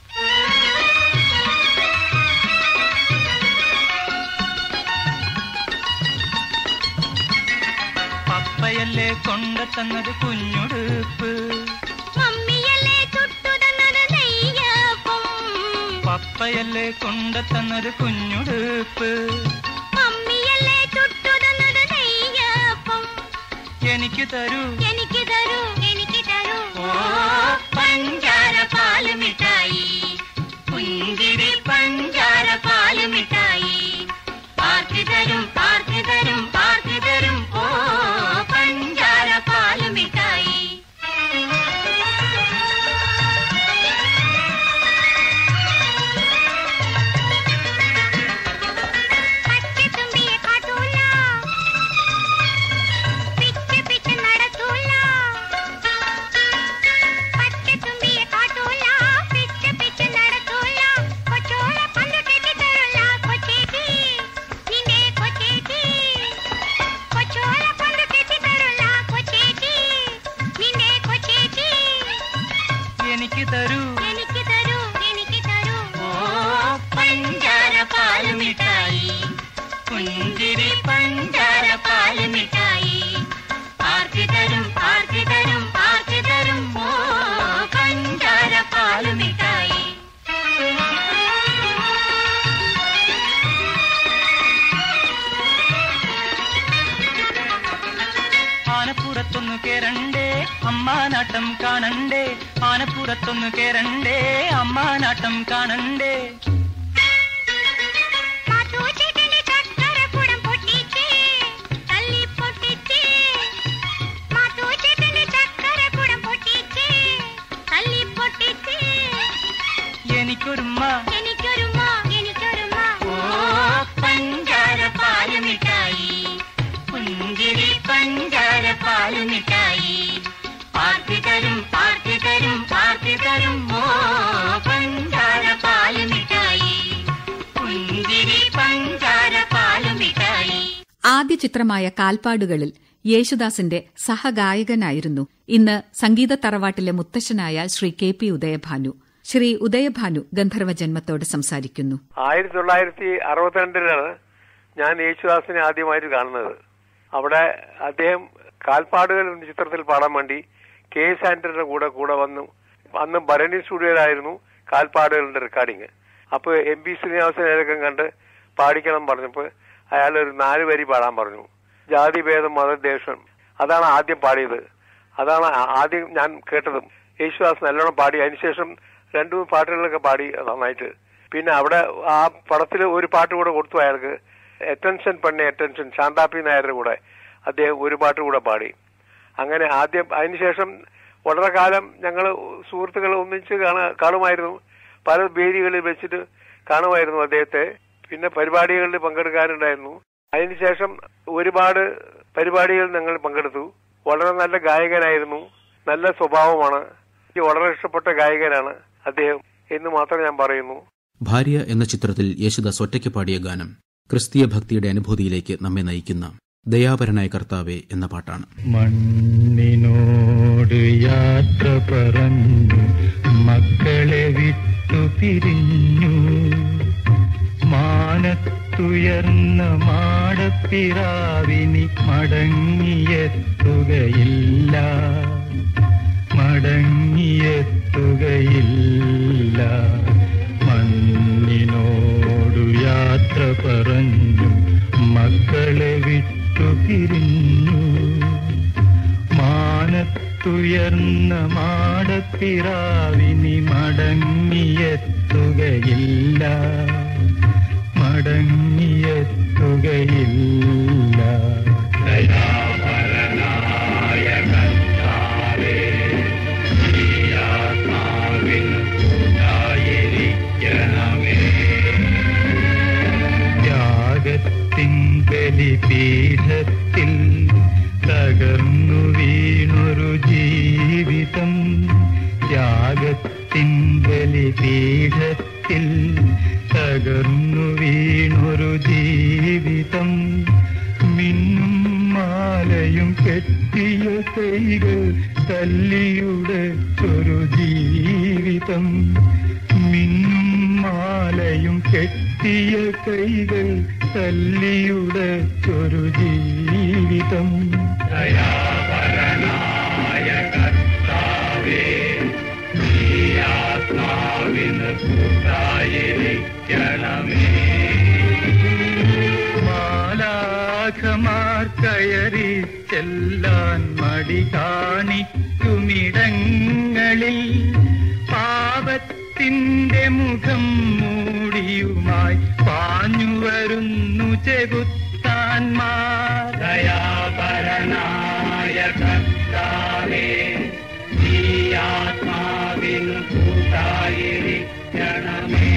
പപ്പയല്ലേ കൊണ്ടു തന്നത് കുഞ്ഞുടുപ്പ് മമ്മിയല്ലേ ചുട്ടു തന്നത് നെയ്യപ്പം പപ്പയല്ലേ കൊണ്ടു തന്നത് കുഞ്ഞുടുപ്പ് മമ്മിയല്ലേ ചുട്ടു തന്നത് നെയ്യപ്പം എനിക്ക് തരൂ എനിക്ക് തരൂ എനിക്ക് തരൂ ഓ പഞ്ചാര പാല് മിഠായി പുഞ്ചിരി പഞ്ചാര പാല് മിഠായി പാർത്തി തരും പാർത്തി തരും പാർത്തി തരും ഓ പഞ്ചാര പാല് മിഠായി പച്ചത്തുമ്പിയെ കാട്ടൂല പിച്ച് പിച്ച് നടത്തൂല പച്ചത്തുമ്പിയെ കാട്ടൂല പിച്ച് പിച്ച് നടത്തൂല കൊച്ചോള പന്തു കെട്ടി തരുള്ള കൊച്ചേച്ചി നിന്റെ കൊച്ചേച്ചി കൊച്ചോള പന്തു കെട്ടി തരുള്ള കൊച്ചേച്ചി നിന്റെ കൊച്ചേച്ചി എനിക്ക് തരൂ എനിക്ക് തരൂ എനിക്ക് തരൂ ഓ പഞ്ചാര പാല് മിഠായി പുഞ്ചിരി പഞ്ചാര പാല് മിഠായി ആർക്ക് തരും ആർക്ക് തരും ആർക്ക് തരും അമ്മാനാട്ടം കാണണ്ടേ ആനപ്പുറത്തൊന്ന് കേറണ്ടേ അമ്മാനാട്ടം കാണണ്ടേ മാധുചേട്ടന് ചക്കരക്കുടം പൊട്ടിച്ചേ, തല്ലി പൊട്ടിച്ചേ. മാധുചേട്ടന് ചക്കരക്കുടം പൊട്ടിച്ചേ, തല്ലി പൊട്ടിച്ചേ. എനിക്കൊരുമ്മ എനിക്കൊരുമ, എനിക്കൊരുമ. ഓ, പഞ്ചാര പാലുമിഠായി, പുഞ്ചിരി പഞ്ചാര പാലുമിഠായി. പാർട്ടി തരും പാർട്ടി തരും പാർട്ടി തരും ഓ പഞ്ചാര പാലുമിഠായി പുഞ്ചിരി പഞ്ചാര പാലുമിഠായി ആദ്യ ചിത്രമായ കാൽപ്പാടുകളിൽ യേശുദാസിന്റെ സഹഗായകനായിരുന്നു ഇന്ന് സംഗീത തറവാട്ടിലെ മുത്തശ്ശനായ ശ്രീ കെ പി ഉദയഭാനു ശ്രീ ഉദയഭാനു ഗന്ധർവ ജന്മത്തോട് സംസാരിക്കുന്നു ആയിരത്തി തൊള്ളായിരത്തി അറുപത്തിരണ്ടിലാണ് ഞാൻ യേശുദാസിനെ ആദ്യമായിട്ട് കാണുന്നത് അവിടെ അദ്ദേഹം കാൽപ്പാടുകൾ എന്ന ചിത്രത്തിൽ പാടാൻ വേണ്ടി കെ എസ് ആന്റണിയുടെ കൂടെ കൂടെ വന്നു അന്ന് ഭരണി സ്റ്റുഡിയോയിലായിരുന്നു കാൽപ്പാടുകളുടെ റെക്കോർഡിങ് അപ്പൊ എം പി ശ്രീനിവാസനൊക്കെ കണ്ട് പാടിക്കണം പറഞ്ഞപ്പോൾ അയാൾ ഒരു നാല് വരി പാടാൻ പറഞ്ഞു ജാതിഭേദം മതദേശം അതാണ് ആദ്യം പാടിയത് അതാണ് ആ- ആദ്യം ഞാൻ കേട്ടതും യേശുദാസ് നല്ലോണം പാടി അതിനുശേഷം രണ്ടു മൂന്ന് പാട്ടുകളൊക്കെ പാടി നന്നായിട്ട് പിന്നെ അവിടെ ആ പടത്തിൽ ഒരു പാട്ട് കൂടെ കൊടുത്തു അയാൾക്ക് അറ്റൻഷൻ പെണ്ണെ അറ്റൻഷൻ ശാന്താപ്പി നായരുടെ കൂടെ അദ്ദേഹം ഒരു പാട്ട് കൂടെ പാടി അങ്ങനെ ആദ്യം അതിനുശേഷം വളരെ കാലം ഞങ്ങൾ സുഹൃത്തുക്കൾ ഒന്നിച്ച് കാണാ- കാണുമായിരുന്നു പല വേദികളിൽ വെച്ചിട്ട് കാണുമായിരുന്നു അദ്ദേഹത്തെ പിന്നെ പരിപാടികളിൽ പങ്കെടുക്കാനുണ്ടായിരുന്നു അതിനുശേഷം ഒരുപാട് പരിപാടികൾ ഞങ്ങൾ പങ്കെടുത്തു വളരെ നല്ല ഗായകനായിരുന്നു നല്ല സ്വഭാവമാണ് എനിക്ക് വളരെ ഇഷ്ടപ്പെട്ട ഗായകനാണ് അദ്ദേഹം എന്ന് മാത്രം ഞാൻ പറയുന്നു ഭാര്യ എന്ന ചിത്രത്തിൽ യേശുദാസ് ഒറ്റയ്ക്ക് പാടിയ ഗാനം ക്രിസ്തീയ ഭക്തിയുടെ അനുഭൂതിയിലേക്ക് നമ്മെ നയിക്കുന്ന ദയാപരനായ കർത്താവെ എന്ന പാട്ടാണ് മണ്ണിനോട് യാത്ര പറഞ്ഞു മക്കളെ വിട്ടു പിരിഞ്ഞു മാനത്തുയർന്ന മാടപ്പിറാവിനി മടങ്ങിയെത്തുകയില്ല മടങ്ങിയെത്തുകയില്ല മണ്ണിനോടു യാത്ര പറഞ്ഞു മക്കളെ വിട്ടു പിരിഞ്ഞു മാനത്തുയർന്ന മാടപ്പിറാവിനി മടങ്ങിയെത്തുകയില്ല മടങ്ങിയെത്തുകയില്ല ദയാപരനായ കർത്താവേ, നീയാത്മാവിൻ കൂട്ടായിരിക്കണമേ. ത്യാഗത്തിൻ ബലിപീഠത്തിൽ തകർന്നു വീണൊരു ജീവിതം ത്യാഗത്തിൻ ബലിപീഠത്തിൽ തകർന്നു വീണൊരു ജീവിതം മിന്നും മാലയും കെട്ടിയ കൈകൾ തല്ലിയുടച്ചൊരു ജീവിതം മിന്നും മാലയും കെട്ടിയ കൈകൾ തല്ലിയുടച്ചൊരു ജീവിതം ദയാപരനായ കർത്താവേ നീയാത്മാവിന് കൂട്ടായിരിക്കണമേ മാലാഖമാർ കയറി ചെല്ലാൻ മടി കാണിക്കുമിടങ്ങളിൽ പാപത്തിന്റെ മുഖം മൂടിയുമായി പാഞ്ഞു വരുന്നു ചെകുത്താൻമാർ ദയാപരനായ കർത്താവേ നീ ആത്മാവിന് കൂട്ടായിരിക്കണമേ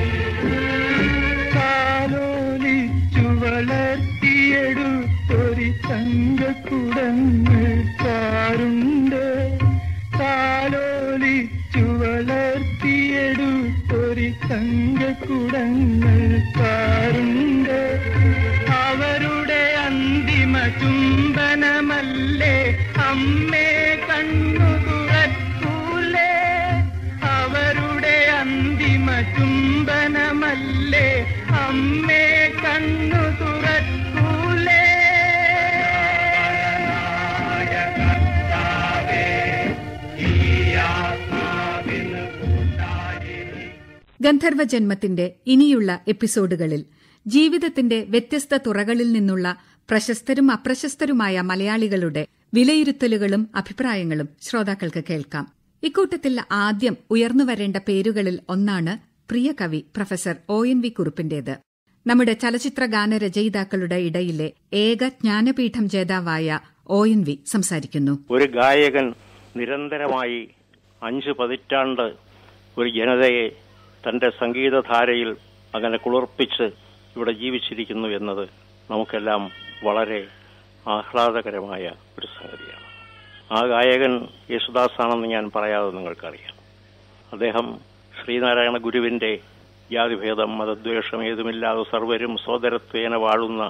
കാലോലിച്ചു വളർത്തിയെടുത്തൊരു തങ്കക്കുടങ്ങൾ കാറുണ്ട് കാലോലിച്ചു വളർത്തിയെടുത്തൊരു തങ്കക്കുടങ്ങൾ കാറുണ്ട് അവരുടെ അന്തിമ ചുംബനമല്ലേ അമ്മേ കണ്ണു തുറക്കൂലേ അവരുടെ അന്തിമ ചുംബനമല്ലേ അമ്മേ കണ്ണു തുറക്കൂലേ ഗന്ധർവ ജന്മത്തിന്റെ ഇനിയുള്ള എപ്പിസോഡുകളിൽ ജീവിതത്തിന്റെ വ്യത്യസ്ത തുറകളിൽ നിന്നുള്ള പ്രശസ്തരും അപ്രശസ്തരുമായ മലയാളികളുടെ വിലയിരുത്തലുകളും അഭിപ്രായങ്ങളും ശ്രോതാക്കൾക്ക് കേൾക്കാം ഇക്കൂട്ടത്തിൽ ആദ്യം ഉയർന്നുവരേണ്ട പേരുകളിൽ ഒന്നാണ് പ്രിയ കവി പ്രൊഫസർ ഒ എൻ വി കുറുപ്പിന്റേത് നമ്മുടെ ചലച്ചിത്ര ഗാനരചയിതാക്കളുടെ ഇടയിലെ ഏക ജ്ഞാനപീഠം ജേതാവായ ഒ എൻ വി സംസാരിക്കുന്നു ഒരു ഗായകൻ നിരന്തരമായി അഞ്ച് പതിറ്റാണ്ട് ഒരു ജനതയെ തന്റെ സംഗീതധാരയിൽ അങ്ങനെ കുളിർപ്പിച്ച് ഇവിടെ ജീവിച്ചിരിക്കുന്നു എന്നത് നമുക്കെല്ലാം വളരെ ആഹ്ലാദകരമായ ഒരു സംഗതിയാണ് ആ ഗായകൻ യേശുദാസാണെന്ന് ഞാൻ പറയാതെ നിങ്ങൾക്കറിയാം അദ്ദേഹം ശ്രീനാരായണ ഗുരുവിന്റെ ജാതിഭേദം മതദ്വേഷം ഏതുമില്ലാതെ സർവരും സോദരത്വേന വാഴുന്ന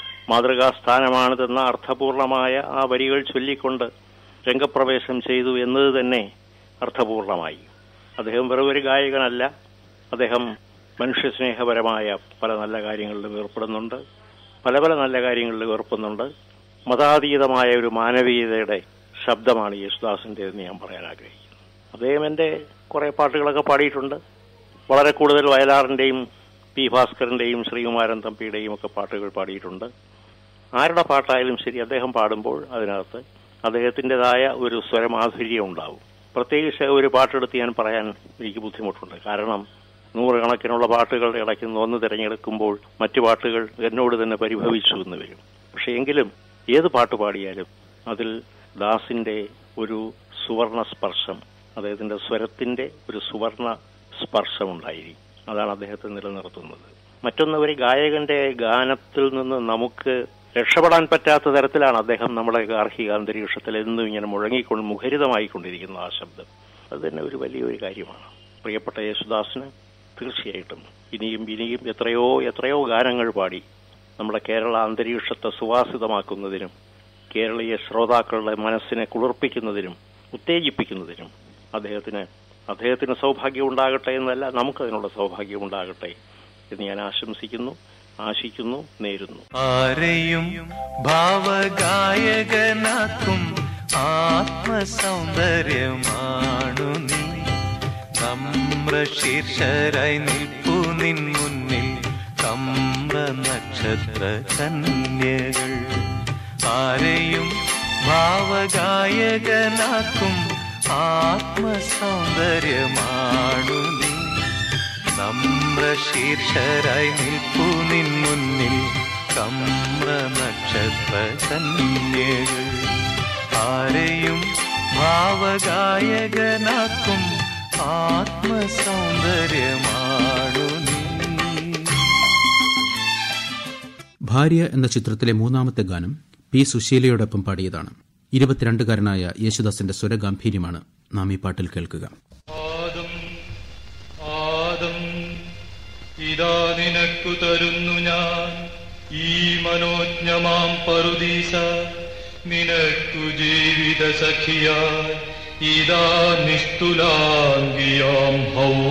മാതൃകാസ്ഥാനമാണിതെന്ന അർത്ഥപൂർണമായ ആ വരികൾ ചൊല്ലിക്കൊണ്ട് രംഗപ്രവേശം ചെയ്തു എന്നത് തന്നെ അർത്ഥപൂർണമായി അദ്ദേഹം വെറും ഒരു ഗായകനല്ല അദ്ദേഹം മനുഷ്യസ്നേഹപരമായ പല നല്ല കാര്യങ്ങളിലും ഏർപ്പെടുന്നുണ്ട് പല പല നല്ല കാര്യങ്ങളിലും ഏർപ്പെടുന്നുണ്ട് മതാതീതമായ ഒരു മാനവീയതയുടെ ശബ്ദമാണ് യേശുദാസിൻ്റെതെന്ന് ഞാൻ പറയാൻ ആഗ്രഹിക്കുന്നു അദ്ദേഹം എൻ്റെ കുറേ പാട്ടുകളൊക്കെ പാടിയിട്ടുണ്ട് വളരെ കൂടുതൽ വയലാറിൻ്റെയും പി ഭാസ്കറിൻ്റെയും ശ്രീകുമാരൻ തമ്പിയുടെയും ഒക്കെ പാട്ടുകൾ പാടിയിട്ടുണ്ട് ആരുടെ പാട്ടായാലും ശരി അദ്ദേഹം പാടുമ്പോൾ അതിനകത്ത് അദ്ദേഹത്തിൻ്റെതായ ഒരു സ്വരമാധുര്യം ഉണ്ടാവും പ്രത്യേകിച്ച് ഒരു പാട്ടെടുത്ത് ഞാൻ പറയാൻ എനിക്ക് ബുദ്ധിമുട്ടുണ്ട് കാരണം നൂറുകണക്കിനുള്ള പാട്ടുകളുടെ ഇടയ്ക്ക് നിന്ന് ഒന്ന് തിരഞ്ഞെടുക്കുമ്പോൾ മറ്റു പാട്ടുകൾ എന്നോട് തന്നെ പരിഭവിച്ചു എന്ന് വരും പക്ഷെ എങ്കിലും ഏത് പാട്ട് പാടിയാലും അതിൽ ദാസിന്റെ ഒരു സുവർണ സ്പർശം അദ്ദേഹത്തിന്റെ സ്വരത്തിന്റെ ഒരു സുവർണ സ്പർശം ഉണ്ടായിരിക്കും അതാണ് അദ്ദേഹത്തെ നിലനിർത്തുന്നത് മറ്റൊന്ന് ഒരു ഗായകന്റെ ഗാനത്തിൽ നിന്ന് നമുക്ക് രക്ഷപ്പെടാൻ പറ്റാത്ത തരത്തിലാണ് അദ്ദേഹം നമ്മുടെ ഗാർഹിക അന്തരീക്ഷത്തിൽ എന്നും ഇങ്ങനെ മുഴങ്ങിക്കൊണ്ട് മുഖരിതമായിക്കൊണ്ടിരിക്കുന്ന ആ ശബ്ദം അത് തന്നെ ഒരു വലിയൊരു കാര്യമാണ് പ്രിയപ്പെട്ട യേശുദാസിന് തീർച്ചയായിട്ടും ഇനിയും ഇനിയും എത്രയോ എത്രയോ ഗാനങ്ങൾ പാടി നമ്മുടെ കേരള അന്തരീക്ഷത്തെ സുവാസിതമാക്കുന്നതിനും കേരളീയ ശ്രോതാക്കളുടെ മനസ്സിനെ കുളിർപ്പിക്കുന്നതിനും ഉത്തേജിപ്പിക്കുന്നതിനും അദ്ദേഹത്തിന് അദ്ദേഹത്തിന് സൗഭാഗ്യം ഉണ്ടാകട്ടെ എന്നല്ല നമുക്കതിനുള്ള സൗഭാഗ്യം ഉണ്ടാകട്ടെ എന്ന് ഞാൻ ആശംസിക്കുന്നു ആശിക്കുന്നു നേരുന്നു ആരെയും ഭാവഗായകനാക്കും ആത്മസൗന്ദര്യമാണു നീ നമ്രശീർഷരായി നിൽപ്പു നിൻ മുന്നിൽ കമ്ര നക്ഷത്ര കന്യകൾ ആരെയും ഭാവഗായകനാക്കും ആത്മസൗന്ദര്യമാണു നീ നമ്രശീർഷരായി നിൽപ്പു നിൻ മുന്നിൽ കമ്ര നക്ഷത്ര കന്യകൾ ആരെയും ഭാവഗായകനാക്കും ആത്മസൗന്ദര്യമാണു നീ ഭാര്യ എന്ന ചിത്രത്തിലെ മൂന്നാമത്തെ ഗാനം പി സുശീലയോടൊപ്പം പാടിയതാണ് ഇരുപത്തിരണ്ടുകാരനായ യേശുദാസിന്റെ സ്വരഗാംഭീര്യമാണ് നാം ഈ പാട്ടിൽ കേൾക്കുക ആദം ഇതാ നിനക്കു തരുന്നു ഞാൻ ഈ മനോജ്ഞമാം പറുദീസ നിനക്കു ജീവിത സഖിയായി ഇതാ നിസ്തുലാംഗിയാം ഹൗവ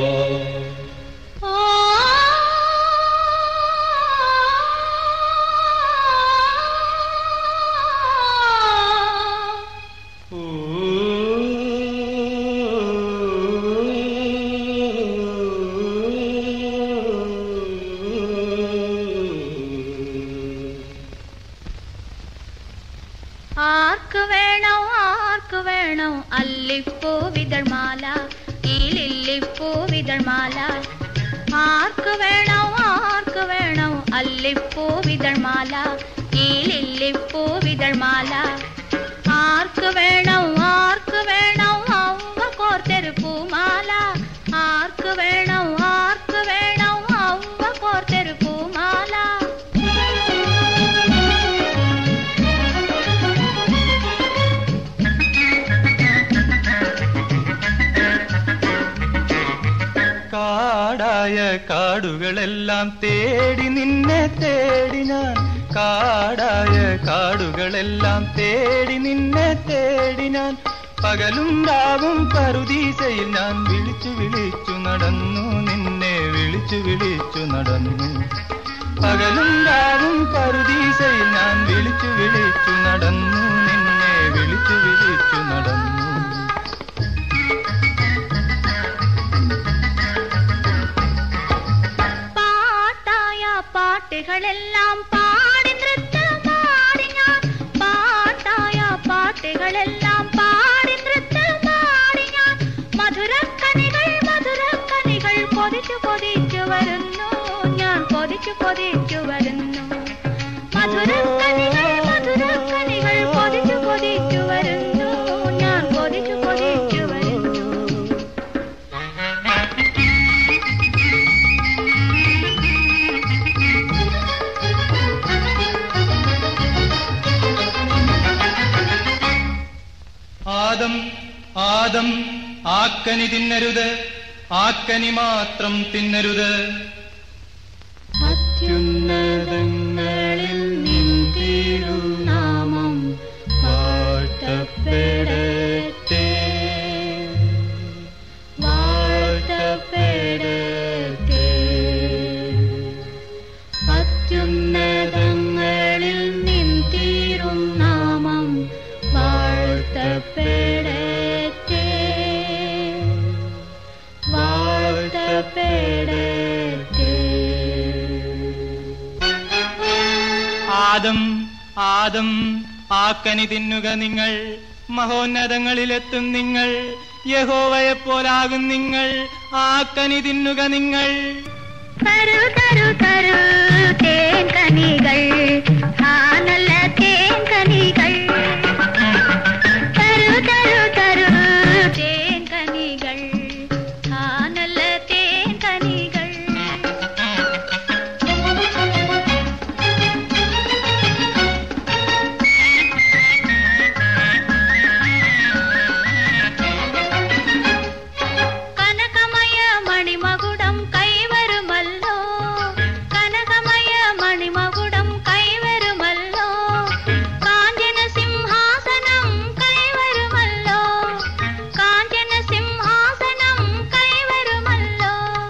ആർക്ക് വേണം ആർക്ക് വേണം അല്ലിപ്പൂ വിതൾമാല ഈ ലില്ലിപ്പൂ വിതൾമാല ആർക്ക് വേണം ആർക്ക് വേണം അല്ലിപ്പൂ വിതൾമാല ഈ ലില്ലിപ്പൂ വിതൾമാല ആർക്ക് വേണം ആർക്ക് വേണം ഔവ കോർത്തൊരു പൂമാല ആർക്ക് വേണം ആർക്ക് വേണം ഔവ കോർത്തൊരു പൂമാല കാടായ കാടുകളെല്ലാം തേടി നിന്നെ തേടി ഞാൻ കാടായ കാടുകളെല്ലാം തേടി നിന്നെ തേടി ഞാൻ പകലും രാവും പറുദീസയിൽ ഞാൻ വിളിച്ചു വിളിച്ചു നടന്നു നിന്നെ വിളിച്ചു വിളിച്ചു നടന്നു പകലും രാവും പറുദീസയിൽ ഞാൻ വിളിച്ചു വിളിച്ചു നടന്നു നിന്നെ വിളിച്ചു വിളിച്ചു നടന്നു പാട്ടായ പാട്ടുകളെല്ലാം പാടി നൃത്തമാടി ഞാൻ പാട്ടായ പാ പാട്ടുകളെല്ലാം പാടി നൃത്തമാടി ഞാൻ മധുരക്കനികൾ മധുരക്കനികൾ കൊതിച്ചു കൊതിച്ചു വരുന്നു ഞാൻ കൊതിച്ചു കൊതിച്ചു വരുന്നു മധുരക്കനികൾ മധുരക്കനികൾ കൊതിച്ചു കൊതിച്ചു വരുന്നു ഞാൻ കൊതിച്ചു കൊതിച്ചു വരുന്നു ആദം ആദം ആക്കനി തിന്നരുത് ആക്കനി മാത്രം തിന്നരുത് അത്യുന്നതങ്ങളിൽ നിൻ തിരുനാമം വാഴ്ത്തപ്പെടട്ടെ വാഴ്ത്തപ്പെടട്ടെ അത്യുന്നതങ്ങളിൽ നിൻ തിരുനാമം വാഴ്ത്തപ്പെടട്ടെ വാഴ്ത്തപ്പെടട്ടെ ആദം ആദം ആക്കനി തിന്നുക നിങ്ങൾ മഹോന്നതങ്ങളിലെത്തും നിങ്ങൾ യഹോവയെപ്പോലാകും നിങ്ങൾ ആക്കനി തിന്നുക നിങ്ങൾ തരു തരു തരു തേൻകനികൾ ആ നല്ല തേൻകനികൾ തരു തരു തരു തേൻകനികൾ ആ നല്ല തേൻകനികൾ കനകമയ മണിമകുടം കൈവരുമല്ലോ കനകമയ മണിമകുടം കൈവരുമല്ലോ കാഞ്ചന സിംഹാസനം കൈവരുമല്ലോ കാഞ്ചന സിംഹാസനം കൈവരുമല്ലോ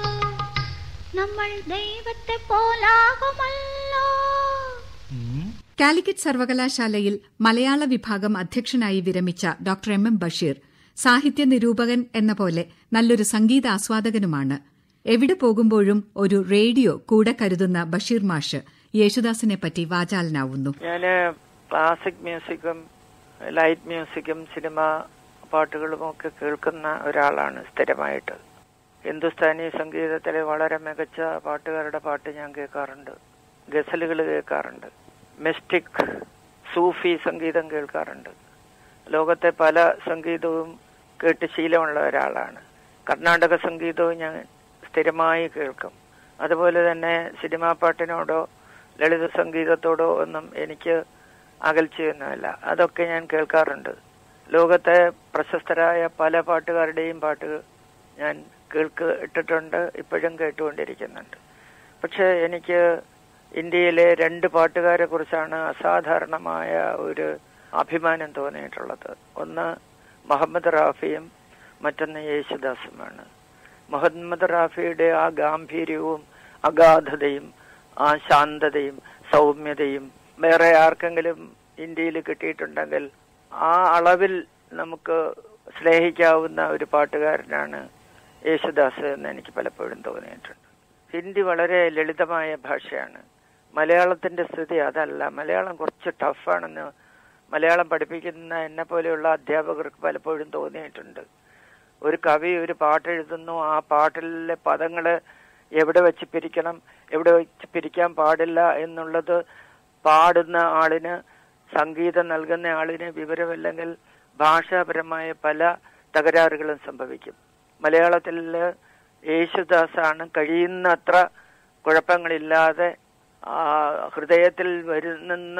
നമ്മൾ ദൈവത്തെ പോലാകുമല്ലോ കാലിക്കറ്റ് സർവകലാശാലയിൽ മലയാള വിഭാഗം അധ്യക്ഷനായി വിരമിച്ച ഡോക്ടർ എം എം ബഷീർ സാഹിത്യ നിരൂപകൻ എന്ന പോലെ നല്ലൊരു സംഗീതാസ്വാദകനുമാണ് എവിടെ പോകുമ്പോഴും ഒരു റേഡിയോ കൂടെ കരുതുന്ന ബഷീർ മാഷ് യേശുദാസിനെപ്പറ്റി വാചാലനാവുന്നു ഞാന് ക്ലാസിക് മ്യൂസിക്കും ലൈറ്റ് മ്യൂസിക്കും സിനിമ പാട്ടുകളും ഒക്കെ കേൾക്കുന്ന ഒരാളാണ് സ്ഥിരമായിട്ട് ഹിന്ദുസ്ഥാനി സംഗീതത്തിലെ വളരെ മികച്ച പാട്ടുകാരുടെ പാട്ട് ഞാൻ കേൾക്കാറുണ്ട് ഗസലുകൾ കേൾക്കാറുണ്ട് മിസ്റ്റിക് സൂഫി സംഗീതം കേൾക്കാറുണ്ട് ലോകത്തെ പല സംഗീതവും കേട്ട് ശീലമുള്ള ഒരാളാണ് കർണാടക സംഗീതവും ഞാൻ സ്ഥിരമായി കേൾക്കും അതുപോലെ തന്നെ സിനിമാ പാട്ടിനോടോ ലളിത സംഗീതത്തോടോ ഒന്നും എനിക്ക് അകൽച്ചയൊന്നുമില്ല അതൊക്കെ ഞാൻ കേൾക്കാറുണ്ട് ലോകത്തെ പ്രശസ്തരായ പല പാട്ടുകാരുടെയും പാട്ട് ഞാൻ കേൾക്ക് ഇട്ടിട്ടുണ്ട് ഇപ്പോഴും കേട്ടുകൊണ്ടിരിക്കുന്നുണ്ട് പക്ഷെ എനിക്ക് ഇന്ത്യയിലെ രണ്ട് പാട്ടുകാരെ കുറിച്ചാണ് അസാധാരണമായ ഒരു അഭിമാനം തോന്നിയിട്ടുള്ളത് ഒന്ന് മുഹമ്മദ് റാഫിയും മറ്റൊന്ന് യേശുദാസുമാണ് മുഹമ്മദ് റാഫിയുടെ ആ ഗാംഭീര്യവും അഗാധതയും ആ ശാന്തതയും സൗമ്യതയും വേറെ ആർക്കെങ്കിലും ഇന്ത്യയിൽ കിട്ടിയിട്ടുണ്ടെങ്കിൽ ആ അളവിൽ നമുക്ക് സ്നേഹിക്കാവുന്ന ഒരു പാട്ടുകാരനാണ് യേശുദാസ് എന്ന് എനിക്ക് പലപ്പോഴും തോന്നിയിട്ടുണ്ട് ഹിന്ദി വളരെ ലളിതമായ ഭാഷയാണ് മലയാളത്തിന്റെ സ്ഥിതി അതല്ല മലയാളം കുറച്ച് ടഫാണെന്ന് മലയാളം പഠിപ്പിക്കുന്ന എന്നെ പോലെയുള്ള അധ്യാപകർക്ക് പലപ്പോഴും തോന്നിയിട്ടുണ്ട് ഒരു കവി ഒരു പാട്ട് എഴുതുന്നു ആ പാട്ടിലെ പദങ്ങള് എവിടെ വെച്ച് പിരിക്കണം എവിടെ വെച്ച് പിരിക്കാൻ പാടില്ല എന്നുള്ളത് പാടുന്ന ആളിന് സംഗീതം നൽകുന്ന ആളിന് വിവരമില്ലെങ്കിൽ ഭാഷാപരമായ പല തകരാറുകളും സംഭവിക്കും മലയാളത്തിൽ യേശുദാസാണ് കഴിയുന്നത്ര കുഴപ്പങ്ങളില്ലാതെ ആ, ഹൃദയത്തിൽ വരുന്ന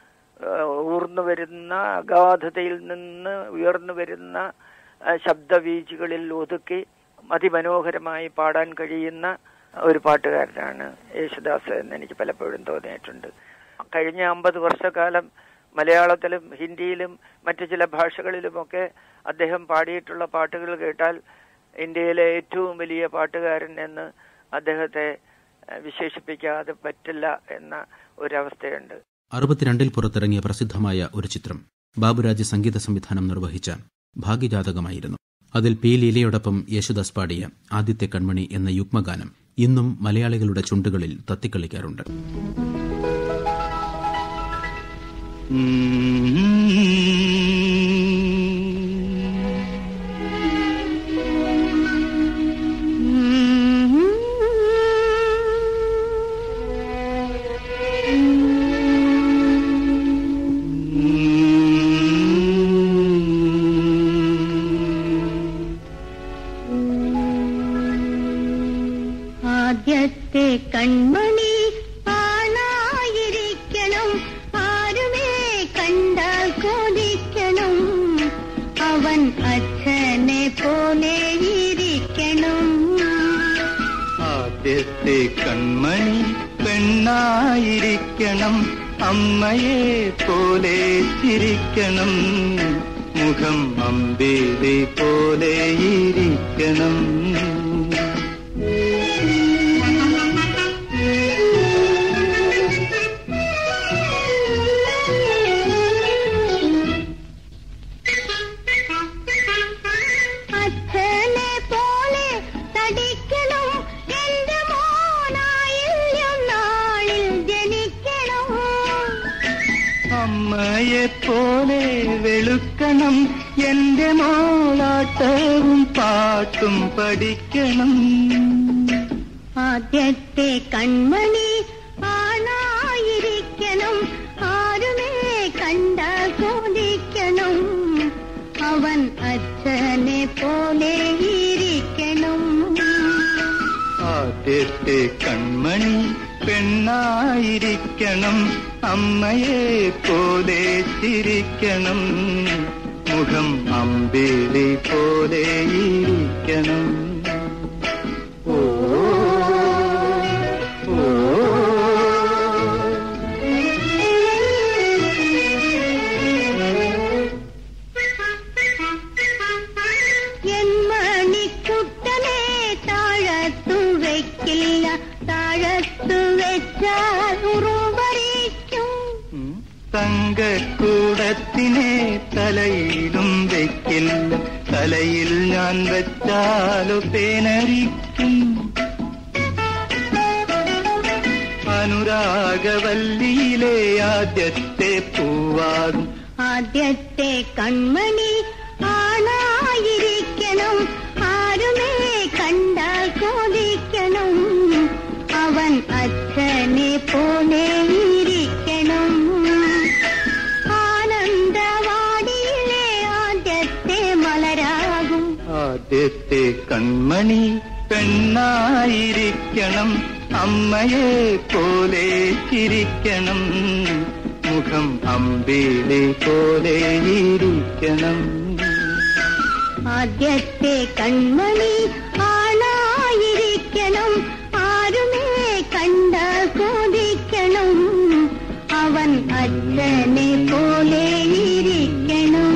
ഊർന്നു വരുന്ന അഗാധതയിൽ നിന്ന് ഉയർന്നു വരുന്ന ആ, ശബ്ദവീചികളിൽ ഒതുക്കി അതിമനോഹരമായി പാടാൻ കഴിയുന്ന ഒരു പാട്ടുകാരനാണ് യേശുദാസ് എന്ന് എനിക്ക് പലപ്പോഴും തോന്നിയിട്ടുണ്ട് കഴിഞ്ഞ അമ്പത് വർഷക്കാലം മലയാളത്തിലും ഹിന്ദിയിലും മറ്റു ചില ഭാഷകളിലുമൊക്കെ അദ്ദേഹം പാടിയിട്ടുള്ള പാട്ടുകൾ കേട്ടാൽ ഇന്ത്യയിലെ ഏറ്റവും വലിയ പാട്ടുകാരൻ എന്ന് അദ്ദേഹത്തെ ഏഹ്, വിശേഷിപ്പിക്കാതെ പറ്റില്ല എന്ന ഒരവസ്ഥയുണ്ട് അറുപത്തിരണ്ടിൽ പുറത്തിറങ്ങിയ പ്രസിദ്ധമായ ഒരു ചിത്രം ബാബുരാജ് സംഗീത സംവിധാനം നിർവഹിച്ച ഭാഗ്യജാതകമായിരുന്നു അതിൽ പി ലീലയോടൊപ്പം യേശുദാസ് പാടിയ ആദ്യത്തെ കൺമണി എന്ന യുഗ്മഗാനം ഇന്നും മലയാളികളുടെ ചുണ്ടുകളിൽ തത്തിക്കളിക്കാറുണ്ട് ഉം ആദ്യത്തെ കൺമണി ആണായിരിക്കണം ആരുമേ കണ്ടാൽ കൊതിക്കണം അവൻ അച്ഛനെ പോലെ ഇരിക്കണം ആദ്യത്തെ കൺമണി പെണ്ണായിരിക്കണം അമ്മയെ പോലെ ചിരിക്കണം മുഖം അമ്പേരെ പോലെ ഇരിക്കണം അച്ഛനെ പോലെ തടിക്കണം എന്റെ മോനായില്യം നാളിൽ ജനിക്കണം അമ്മയെ പോലെ വെളുക്കണം എന്റെ മോളാട്ടവും പാട്ടും പഠിക്കണം ആദ്യത്തെ കൺമണി ആണായിരിക്കണം ആരുമേ കണ്ടാൽ കൊതിക്കണം അവൻ അച്ഛനെ പോലെ ഇരിക്കണം ആദ്യത്തെ കൺമണി പെണ്ണായിരിക്കണം അമ്മയെ പോലെ ചിരിക്കണം മുഖം അമ്പേലി പോലെ ഇരിക്കണം ഓ ഓ എൻ മണിക്കുട്ടനെ താഴത്തു വെക്കില്ല താഴത്തു വെച്ചാൽ ഉറുമ്പറിക്കും തങ്കക്കൂടത്തിനെ തലയിലും വെക്കില്ല തലയിൽ ഞാൻ വെച്ചാലോ പേനരിക്കും അനുരാഗവല്ലിയിലെ ആദ്യത്തെ പൂവാകും ആദ്യത്തെ കൺമണി ആണായിരിക്കണം ആരുമേ കണ്ടാൽ കൊതിക്കണം അവൻ അച്ഛനെ പോലെ ഇരിക്കണം ആനന്ദവാടിയിലെ ആദ്യത്തെ മലരാകും ആദ്യത്തെ കൺമണി പെണ്ണായിരിക്കണം അമ്മയെ പോലെ ചിരിക്കണം മുഖം അമ്പേലെ പോലെ ഇരിക്കണം ആദ്യത്തെ കൺമണി ആണായിരിക്കണം ആരുമേ കണ്ടാൽ കൊതിക്കണം അവൻ അച്ഛനെ പോലെ ഇരിക്കണം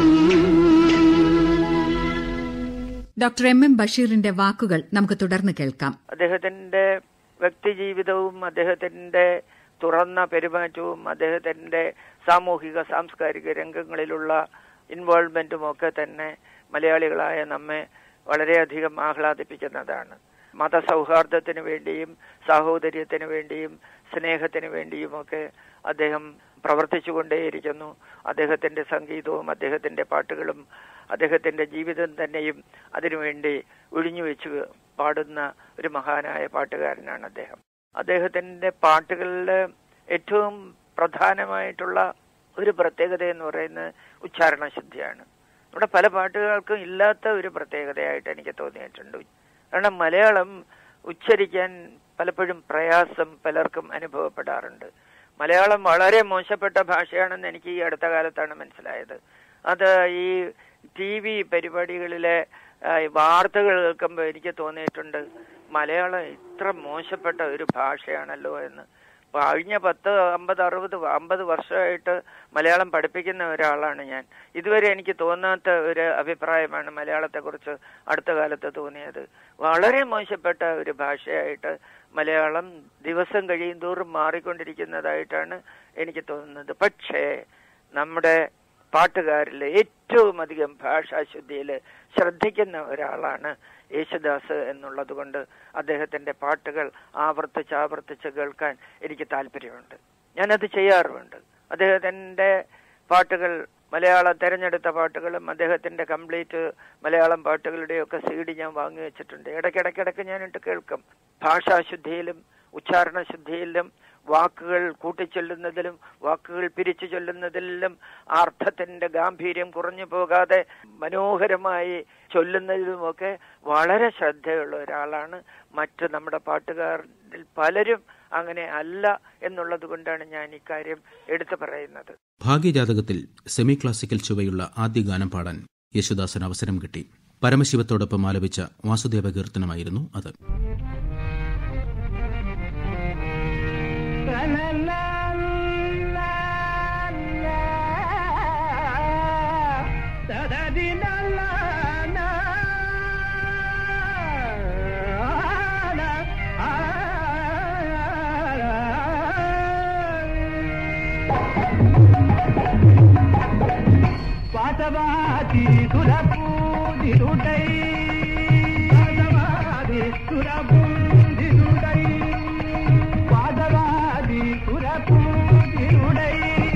ഡോക്ടർ എം എം ബഷീറിന്റെ വാക്കുകൾ നമുക്ക് തുടർന്ന് കേൾക്കാം അദ്ദേഹത്തിന്റെ വ്യക്തി ജീവിതവും അദ്ദേഹത്തിന്റെ തുറന്ന പെരുമാറ്റവും അദ്ദേഹത്തിന്റെ സാമൂഹിക സാംസ്കാരിക രംഗങ്ങളിലുള്ള ഇൻവോൾവ്മെന്റും ഒക്കെ തന്നെ മലയാളികളായ നമ്മെ വളരെയധികം ആഹ്ലാദിപ്പിക്കുന്നതാണ് മതസൗഹാർദ്ദത്തിന് വേണ്ടിയും സാഹോദര്യത്തിന് വേണ്ടിയും സ്നേഹത്തിന് വേണ്ടിയുമൊക്കെ അദ്ദേഹം പ്രവർത്തിച്ചുകൊണ്ടേയിരിക്കുന്നു അദ്ദേഹത്തിന്റെ സംഗീതവും അദ്ദേഹത്തിന്റെ പാട്ടുകളും അദ്ദേഹത്തിന്റെ ജീവിതം തന്നെയും അതിനുവേണ്ടി ഒഴിഞ്ഞുവെച്ച് പാടുന്ന ഒരു മഹാനായ പാട്ടുകാരനാണ് അദ്ദേഹം അദ്ദേഹത്തിന്റെ പാട്ടുകളിൽ ഏറ്റവും പ്രധാനമായിട്ടുള്ള ഒരു പ്രത്യേകത എന്ന് പറയുന്നത് ഉച്ചാരണ ശുദ്ധിയാണ് നമ്മുടെ പല പാട്ടുകൾക്കും ഇല്ലാത്ത ഒരു പ്രത്യേകതയായിട്ട് എനിക്ക് തോന്നിയിട്ടുണ്ട് കാരണം മലയാളം ഉച്ചരിക്കാൻ പലപ്പോഴും പ്രയാസം പലർക്കും അനുഭവപ്പെടാറുണ്ട് മലയാളം വളരെ മോശപ്പെട്ട ഭാഷയാണെന്ന് എനിക്ക് ഈ അടുത്ത കാലത്താണ് മനസ്സിലായത് അത് ഈ ടി വി പരിപാടികളിലെ ആ, ഈ വാർത്തകൾ കേൾക്കുമ്പോൾ എനിക്ക് തോന്നിയിട്ടുണ്ട് മലയാളം ഇത്ര മോശപ്പെട്ട ഒരു ഭാഷയാണല്ലോ എന്ന് കഴിഞ്ഞ പത്ത് അമ്പത് അറുപത് അമ്പത് വർഷമായിട്ട് മലയാളം പഠിപ്പിക്കുന്ന ഒരാളാണ് ഞാൻ ഇതുവരെ എനിക്ക് തോന്നാത്ത ഒരു അഭിപ്രായമാണ് മലയാളത്തെക്കുറിച്ച് അടുത്ത കാലത്ത് തോന്നിയത് വളരെ മോശപ്പെട്ട ഒരു ഭാഷയായിട്ട് മലയാളം ദിവസം കഴിയും തോറും മാറിക്കൊണ്ടിരിക്കുന്നതായിട്ടാണ് എനിക്ക് തോന്നുന്നത് പക്ഷേ നമ്മുടെ പാട്ടുകാരിൽ ഏറ്റവും അധികം ഭാഷാശുദ്ധിയിൽ ശ്രദ്ധിക്കുന്ന ഒരാളാണ് യേശുദാസ് എന്നുള്ളത് കൊണ്ട് അദ്ദേഹത്തിന്റെ പാട്ടുകൾ ആവർത്തിച്ച് ആവർത്തിച്ച് കേൾക്കാൻ എനിക്ക് താല്പര്യമുണ്ട് ഞാനത് ചെയ്യാറുമുണ്ട് അദ്ദേഹത്തിന്റെ പാട്ടുകൾ മലയാളം തെരഞ്ഞെടുത്ത പാട്ടുകളും അദ്ദേഹത്തിന്റെ കംപ്ലീറ്റ് മലയാളം പാട്ടുകളുടെയൊക്കെ സി ഡി ഞാൻ വാങ്ങി വെച്ചിട്ടുണ്ട് ഇടയ്ക്കിടയ്ക്കിടയ്ക്ക് ഞാനിട്ട് കേൾക്കും ഭാഷാശുദ്ധിയിലും ഉച്ചാരണ ശുദ്ധിയിലും വാക്കുകൾ കൂട്ടിച്ചൊല്ലുന്നതിലും വാക്കുകൾ പിരിച്ചു ചൊല്ലുന്നതിലും ആ അർത്ഥത്തിന്റെ ഗാംഭീര്യം കുറഞ്ഞു പോകാതെ മനോഹരമായി ചൊല്ലുന്നതിലുമൊക്കെ വളരെ ശ്രദ്ധയുള്ള ഒരാളാണ് മറ്റ് നമ്മുടെ പാട്ടുകാരിൽ പലരും അങ്ങനെ അല്ല എന്നുള്ളത് കൊണ്ടാണ് ഞാൻ ഇക്കാര്യം എടുത്തു പറയുന്നത് ഭാഗ്യജാതകത്തിൽ സെമി ക്ലാസിക്കൽ ചുവയുള്ള ആദ്യ ഗാനം പാടാൻ യേശുദാസന് അവസരം കിട്ടി പരമശിവത്തോടൊപ്പം ആലപിച്ച വാസുദേവ കീർത്തനമായിരുന്നു അത് పాతవాది సురపూజిరుడై పాతవాది సురపూజిరుడై పాదవాది సురపూజిరుడై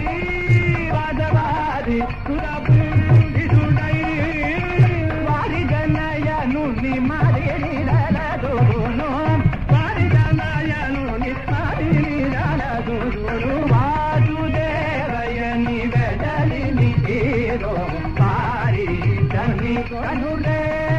పాదవాది సురపూజిరుడై వారి గణయను నిమరిడలదును వారి గణయను నిమరిడలదును వాసుదేవయని వెడలిని ఏరో పారి తని కనులే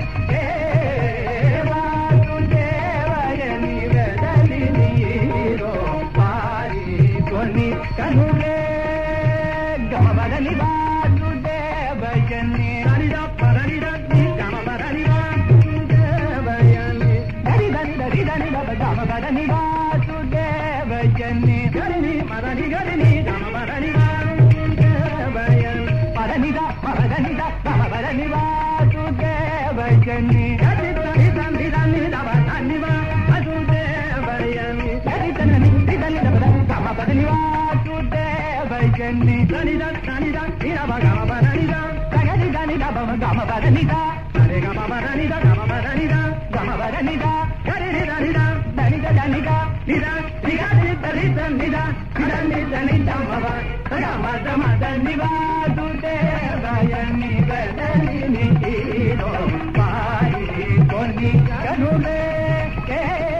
వాసుదేవయని వెడలిని ఏరో పారి కొని కనులే గమవదని వాసుదేవయని హరిద పరనిద గమవదని వాసుదేవయని హరి దని దరి దని దబ గమవదని వాసుదేవయని గరిని మదని గరిని గమవదని వాసుదేవయని పరనిద పరనిద గమవదని వాసుదేవయని హరి దని దని దని దబ దని వాసుదేవయని హరి దని దని దబ గమవదని వాసుదేవయని దని దని దని దబ గమవదని గని గని దబ గమవదని గరి గమవదని గమవదని గమవదని గరి దని దని దని నిద నిద దని నిద దని దని దమవ గమ దమ దని వాసుదేవయని బదలి నీరో పారి కొన్ని కనులే ఏ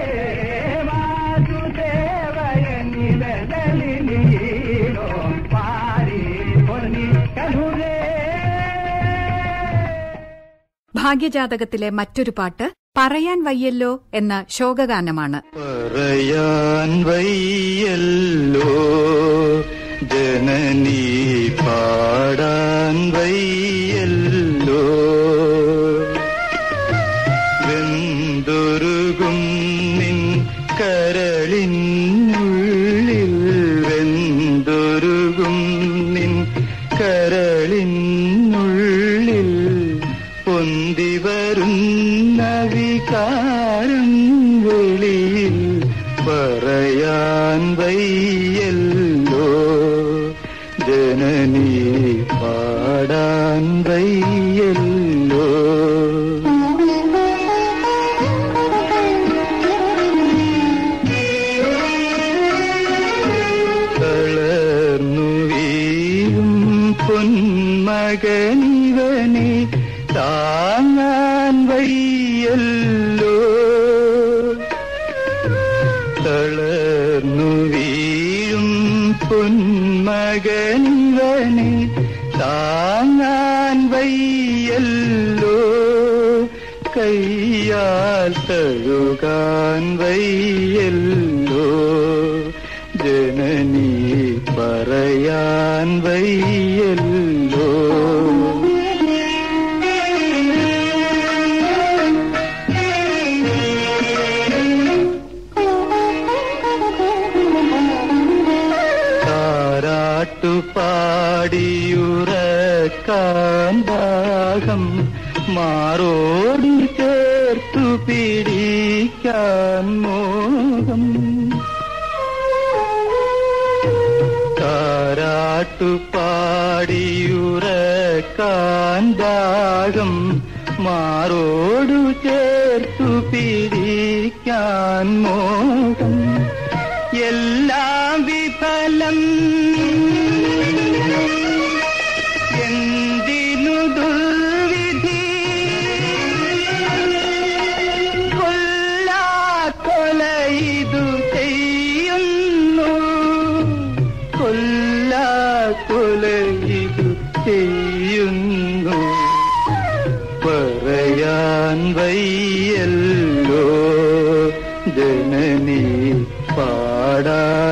వాసుదేవయని బదలి నీరో పారి కొన్ని కనులే ഭാഗ്യജാതകത്തിലെ മറ്റൊരു പാട്ട് പറയാൻ വയ്യല്ലോ എന്ന ശോകഗാനമാണ് പറയാൻ വയ്യല്ലോ ജനനീ പാടാൻ വയ്യല്ലോ വെന്തൊരുകും നിൻ കരളിനുള്ളിൽ വെന്തൊരുകും നിൻ കരളിനുള്ളിൽ പൊന്തി വരുന്ന വികാരം വെളിയിൽ പറയാൻ വയ്യല്ലോ ജനനീ പാടാൻ വയ്യല്ലോ തളർന്നു വീഴും പൊന്മകനിവനെ താങ്ങാൻ വയ്യല്ലോ തളർന്നു വീഴും പൊന്മകനിവനെ താങ്ങാൻ വയ്യല്ലോ കയ്യാൽ തഴുകാൻ വയ്യല്ലോ ജനനീ പറയാൻ വയ്യല്ലോ താരാട്ടു പാടിയുറക്കാൻ ദാഹം മാറോടി ചേർത്തു പിടിക്കാൻ മോഹം താരാട്ടു പാടിയുറക്കാൻ ദാഹം മാറോടു ചേർത്തു പിടിക്കാൻ മോഹം എല്ലാം വിഫലം എന്തിനു ദുർവിധി കൊല്ലാ കൊല ഇതു ചെയ്യുന്നു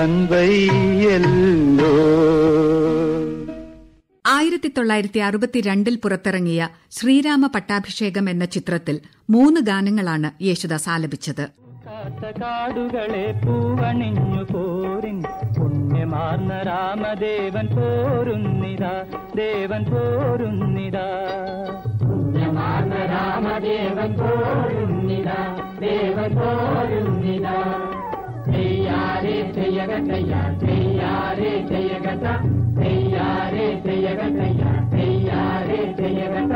പറയാൻ വയ്യല്ലോ ആയിരത്തി തൊള്ളായിരത്തി അറുപത്തിരണ്ടിൽ പുറത്തിറങ്ങിയ ശ്രീരാമ പട്ടാഭിഷേകം എന്ന ചിത്രത്തിൽ മൂന്ന് ഗാനങ്ങളാണ് യേശുദാസ് ആലപിച്ചത് കാടുകളെ പൂവണിഞ്ഞു പോരിൻ പുണ്യമാർന്ന രാമദേവൻ പോരുന്നിതാ ദേവൻ പോരുന്നിതാ പുണ്യമാർന്ന രാമദേവൻ പോരുന്നിതാ ദേവൻ പോരുന്നിതാ തെയ്യാരേ തെയ്യകത്തയ്യ തെയ്യാരേ തെയ്യകത്ത തെയ്യാരേ തെയ്യകത്തയ്യ തെയ്യാരേ തെയ്യകത്ത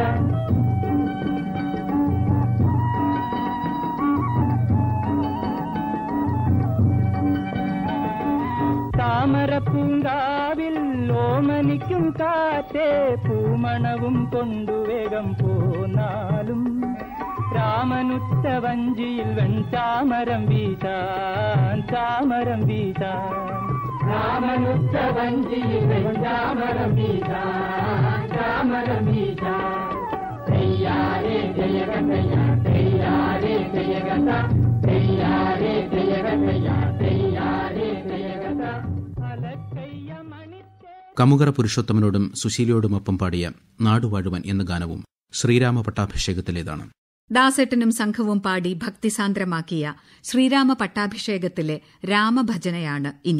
താമരപ്പൂങ്കാവിൽ ഓമനിക്കും കാറ്റേ പൂമണവും കൊണ്ടുവേഗം പോന്നാലും രാമനുറ്റ വഞ്ചിയിൽ വെൺചാമരം വീശാൻ ചാമരം വീശാൻ രാമനുറ്റ വഞ്ചിയിൽ വെൺചാമരം വീശാൻ ചാമരം വീശാൻ തെയ്യാരേ ജയകത്തയ്യ തെയ്യാരേ ജയകത്ത തെയ്യാരേ ജയകത്തയ്യ തെയ്യാരേ ജയകത്ത കമുകറ പുരുഷോത്തമനോടും സുശീലയോടുമൊപ്പം പാടിയ നാടുവാഴുവൻ എന്ന ഗാനവും ശ്രീരാമ പട്ടാഭിഷേകത്തിലേതാണ് ദാസേട്ടനും സംഘവും പാടി ഭക്തിസാന്ദ്രമാക്കിയ ശ്രീരാമ പട്ടാഭിഷേകത്തിലെ രാമഭജനയാണ് ഇനി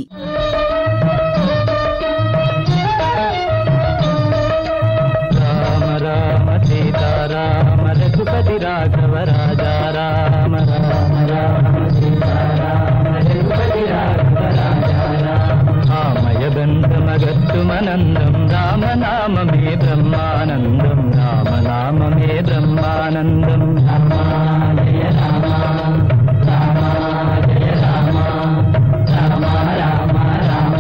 രാമ രാമ സീതാരാമ രഘുപതി രാഘവ രാജാ രാമ രാമ രാമ സീതാരാമ രഘുപതി രാഘവ രാജാ ആമയബന്ധമകത്തുമനന്തം രാമനാമമേ ബ്രഹ്മാനന്ദം രാമനാമമേ ബ്രഹ്മാനന്ദം രാമാലയ രാമ രാമ ജയ രാമ രാമ രാമ രാമ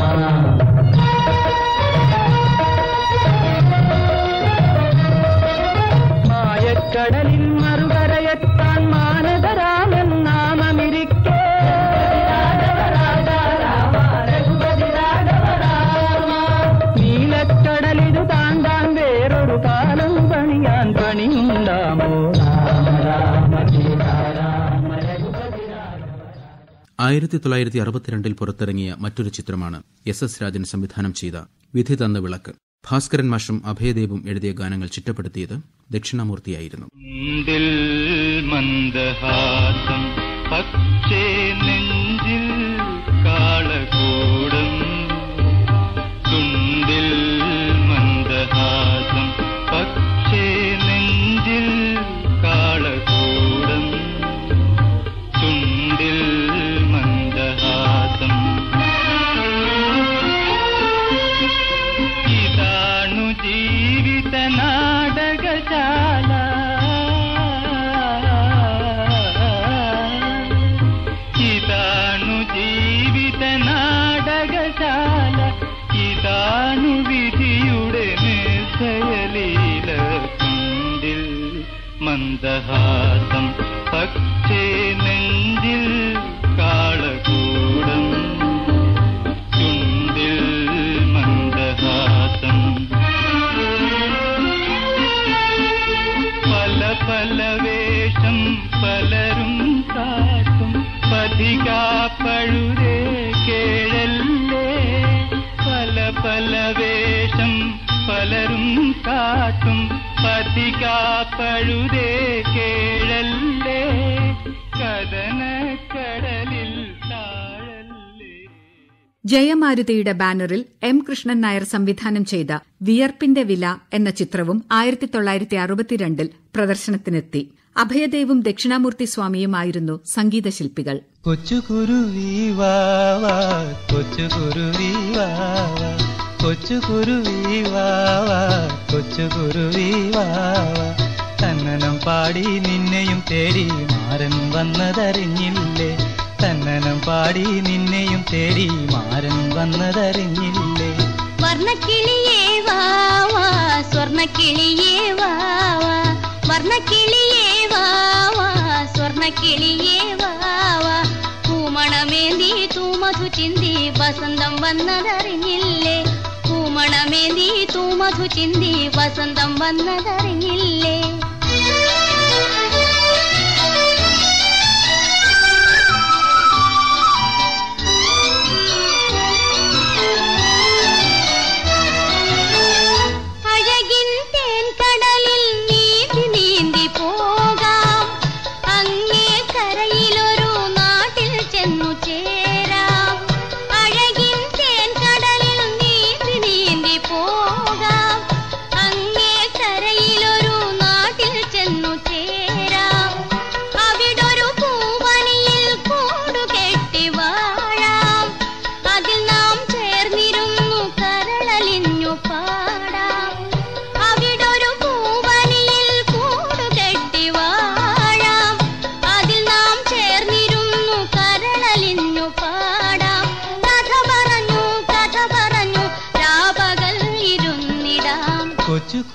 മായക്കടലിൽ മറുകരയെത്താൻ മാനതരാമൻ നാമമിരിക്കേ നീലക്കടലിതു താണ്ടാൻ വേറൊരു കാലം പണിയാൻ പണിയുണ്ടാമോ രാമ രാമ സീതാരാമ രഘുപതി ആയിരത്തി തൊള്ളായിരത്തി അറുപത്തിരണ്ടിൽ പുറത്തിറങ്ങിയ മറ്റൊരു ചിത്രമാണ് എസ് എസ് രാജൻ സംവിധാനം ചെയ്ത വിധി തന്ന വിളക്ക് ഭാസ്കരൻ മാഷും അഭയദേവും എഴുതിയ ഗാനങ്ങൾ ചിട്ടപ്പെടുത്തിയത് ദക്ഷിണാമൂർത്തിയായിരുന്നു ിൽ മന്ദഹാസം പക്ഷേ നെഞ്ചിൽ കാളകൂടം ചുണ്ടിൽ മന്ദഹാസം പക്ഷേ നെഞ്ചിൽ കാളകൂടം ചുണ്ടിൽ മന്ദഹാസം ഇതാണു ജീവിത നാടകശാല ഇതാണു ജീവിത നാടകശാല ഇതാണു വിധിയുടെ നിശ്ചയലീല കുണ്ടിൽ മന്ദഹാസം പക്ഷേ നെഞ്ചിൽ കാളകൂടം ചുണ്ടിൽ മന്ദഹാസം പല പല വേഷം പലരും കാട്ടും പതികാപ്പഴുതേ കേഴല്ലേ പല പല വേഷം പലരും കാട്ടും പതികാപ്പഴുതേ കേഴല്ലേ കടനക്കടലിൽ ജയമാരുതിയുടെ ബാനറിൽ എം കൃഷ്ണൻ നായർ സംവിധാനം ചെയ്ത വിയർപ്പിന്റെ വില എന്ന ചിത്രവും ആയിരത്തി തൊള്ളായിരത്തി അറുപത്തിരണ്ടിൽ പ്രദർശനത്തിനെത്തി അഭയദേവും ദക്ഷിണാമൂർത്തി സ്വാമിയുമായിരുന്നു സംഗീതശില്പികൾ കൊച്ചുകുരുവി വാവാ കൊച്ചുകുരുവി വാവാ കൊച്ചുകുരുവി വാവാ കൊച്ചുകുരുവി വാവാ തന്നനം പാടി നിന്നെയും തേടി മാരൻ വന്നതറിഞ്ഞില്ലേ തന്നനം പാടി നിന്നെയും തേടി മാരൻ വന്നതറിഞ്ഞില്ലേ വർണ്ണക്കിളിയേ വാവാ സ്വർണ്ണക്കിളിയേ വാവാ വർണ്ണക്കിളിയേ വാവാ സ്വർണ്ണക്കിളിയേ വാവാ പൂമണമേന്തി തൂമധു ചിന്തി വസന്തം വന്നതറിഞ്ഞില്ലേ പൂമണമേന്തി തൂമധു ചിന്തി വസന്തം വന്നതറിഞ്ഞില്ലേ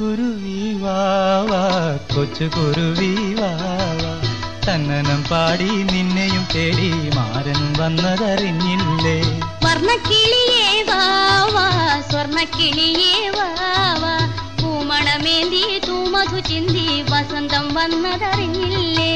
കുരുവി വാവാ കൊച്ചു കുരുവി വാവാ തന്നനം പാടി നിന്നെയും തേടി മാരൻ വന്നതറിഞ്ഞില്ലേ വർണ്ണക്കിളിയേ വാവാ സ്വർണ്ണക്കിളിയേ വാവാ പൂമണമേന്തി തൂമധു ചിന്തി വസന്തം വന്നതറിഞ്ഞില്ലേ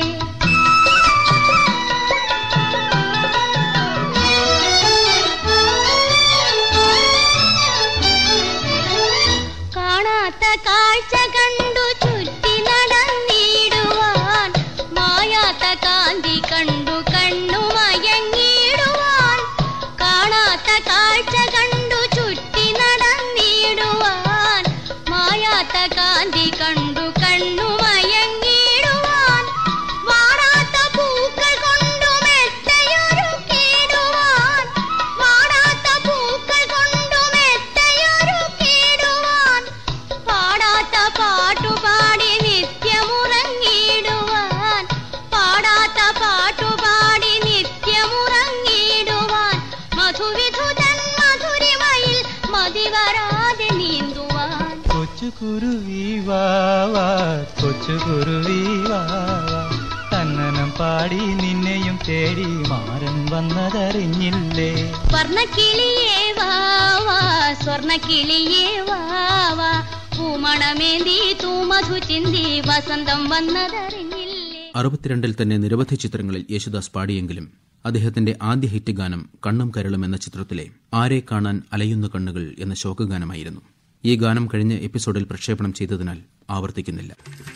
കാണാത്ത കാഴ്ച കണ്ടു ചുറ്റി നടന്നിടുവാൻ മായാത്ത കാന്തി കണ്ടു കണ്ണു മയങ്ങിടുവാൻ കാണാത്ത കാഴ്ച കണ്ടു ചുറ്റി നടന്നിടുവാൻ മായാത്ത കാന്തി കണ്ടു കണ്ണു മയങ്ങിടുവാൻ വാടാത്ത പൂക്കൾ കൊണ്ടു മെത്തയൊരുക്കിടുവാൻ വാടാത്ത പൂക്കൾ കൊണ്ടു മെത്തയൊരുക്കിടുവാൻ പാടാത്ത പാട്ടുപാടി നിത്യമുറങ്ങിടുവാൻ പാടാത്ത പാട്ടുപാടി നിത്യമുറങ്ങിടുവാൻ മധുവിധുതൻ മധുരിമയിൽ മതിവരാതെ നീന്തുവാൻ കൊച്ചു കുരുവി വാവാ കൊച്ചു കുരുവി വാവാ തന്നനം പാടി നിന്നെയും തേടി മാരൻ വന്നതറിഞ്ഞില്ലേ വർണ്ണക്കിളിയേ വാവാ സ്വർണ്ണക്കിളിയേ വാവാ പൂമണമേന്തി തൂമധു ചിന്തി വസന്തം വന്നതറിഞ്ഞില്ലേ അറുപത്തിരണ്ടിൽ തന്നെ നിരവധി ചിത്രങ്ങളിൽ യേശുദാസ് പാടിയെങ്കിലും അദ്ദേഹത്തിന്റെ ആദ്യ ഹിറ്റ് ഗാനം കണ്ണും കരളും എന്ന ചിത്രത്തിലെ ആരെ കാണാൻ അലയുന്ന കണ്ണുകൾ എന്ന ശോകഗാനമായിരുന്നു ഈ ഗാനം കഴിഞ്ഞ എപ്പിസോഡിൽ പ്രക്ഷേപണം ചെയ്തതിനാൽ ആവർത്തിക്കുന്നില്ല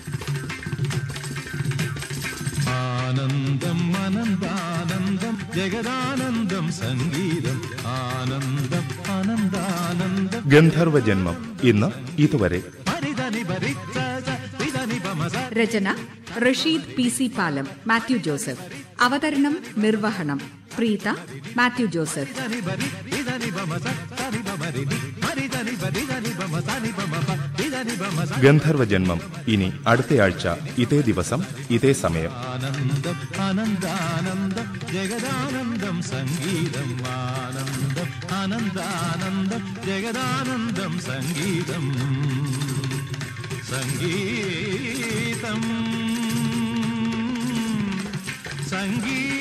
ആനന്ദം അനന്താനന്ദം ജഗദാനന്ദം സംഗീതം ആനന്ദം അനന്താനന്ദം ഗന്ധർവ ജന്മം ഇന്ന് ഇതുവരെ പരിതനി പരിച്ച പിതനി പമസ രചന റഷീദ് പി സി പാലം മാത്യു ജോസഫ് അവതരണം നിർവഹണം പ്രീത മാത്യു ജോസഫ് പിതനി പരി പിതനി പമസ തനി പമരി പരിതനി പരിതനി പമസനി പമ പിതനി പമസ ഗന്ധർവ ജന്മം ഇനി അടുത്തയാഴ്ച ഇതേ ദിവസം ഇതേ സമയം ആനന്ദം അനന്താനന്ദം ജഗദാനന്ദം സംഗീതം ആനന്ദം അനന്താനന്ദം ജഗദാനന്ദം സംഗീതം സംഗീതം സംഗീതം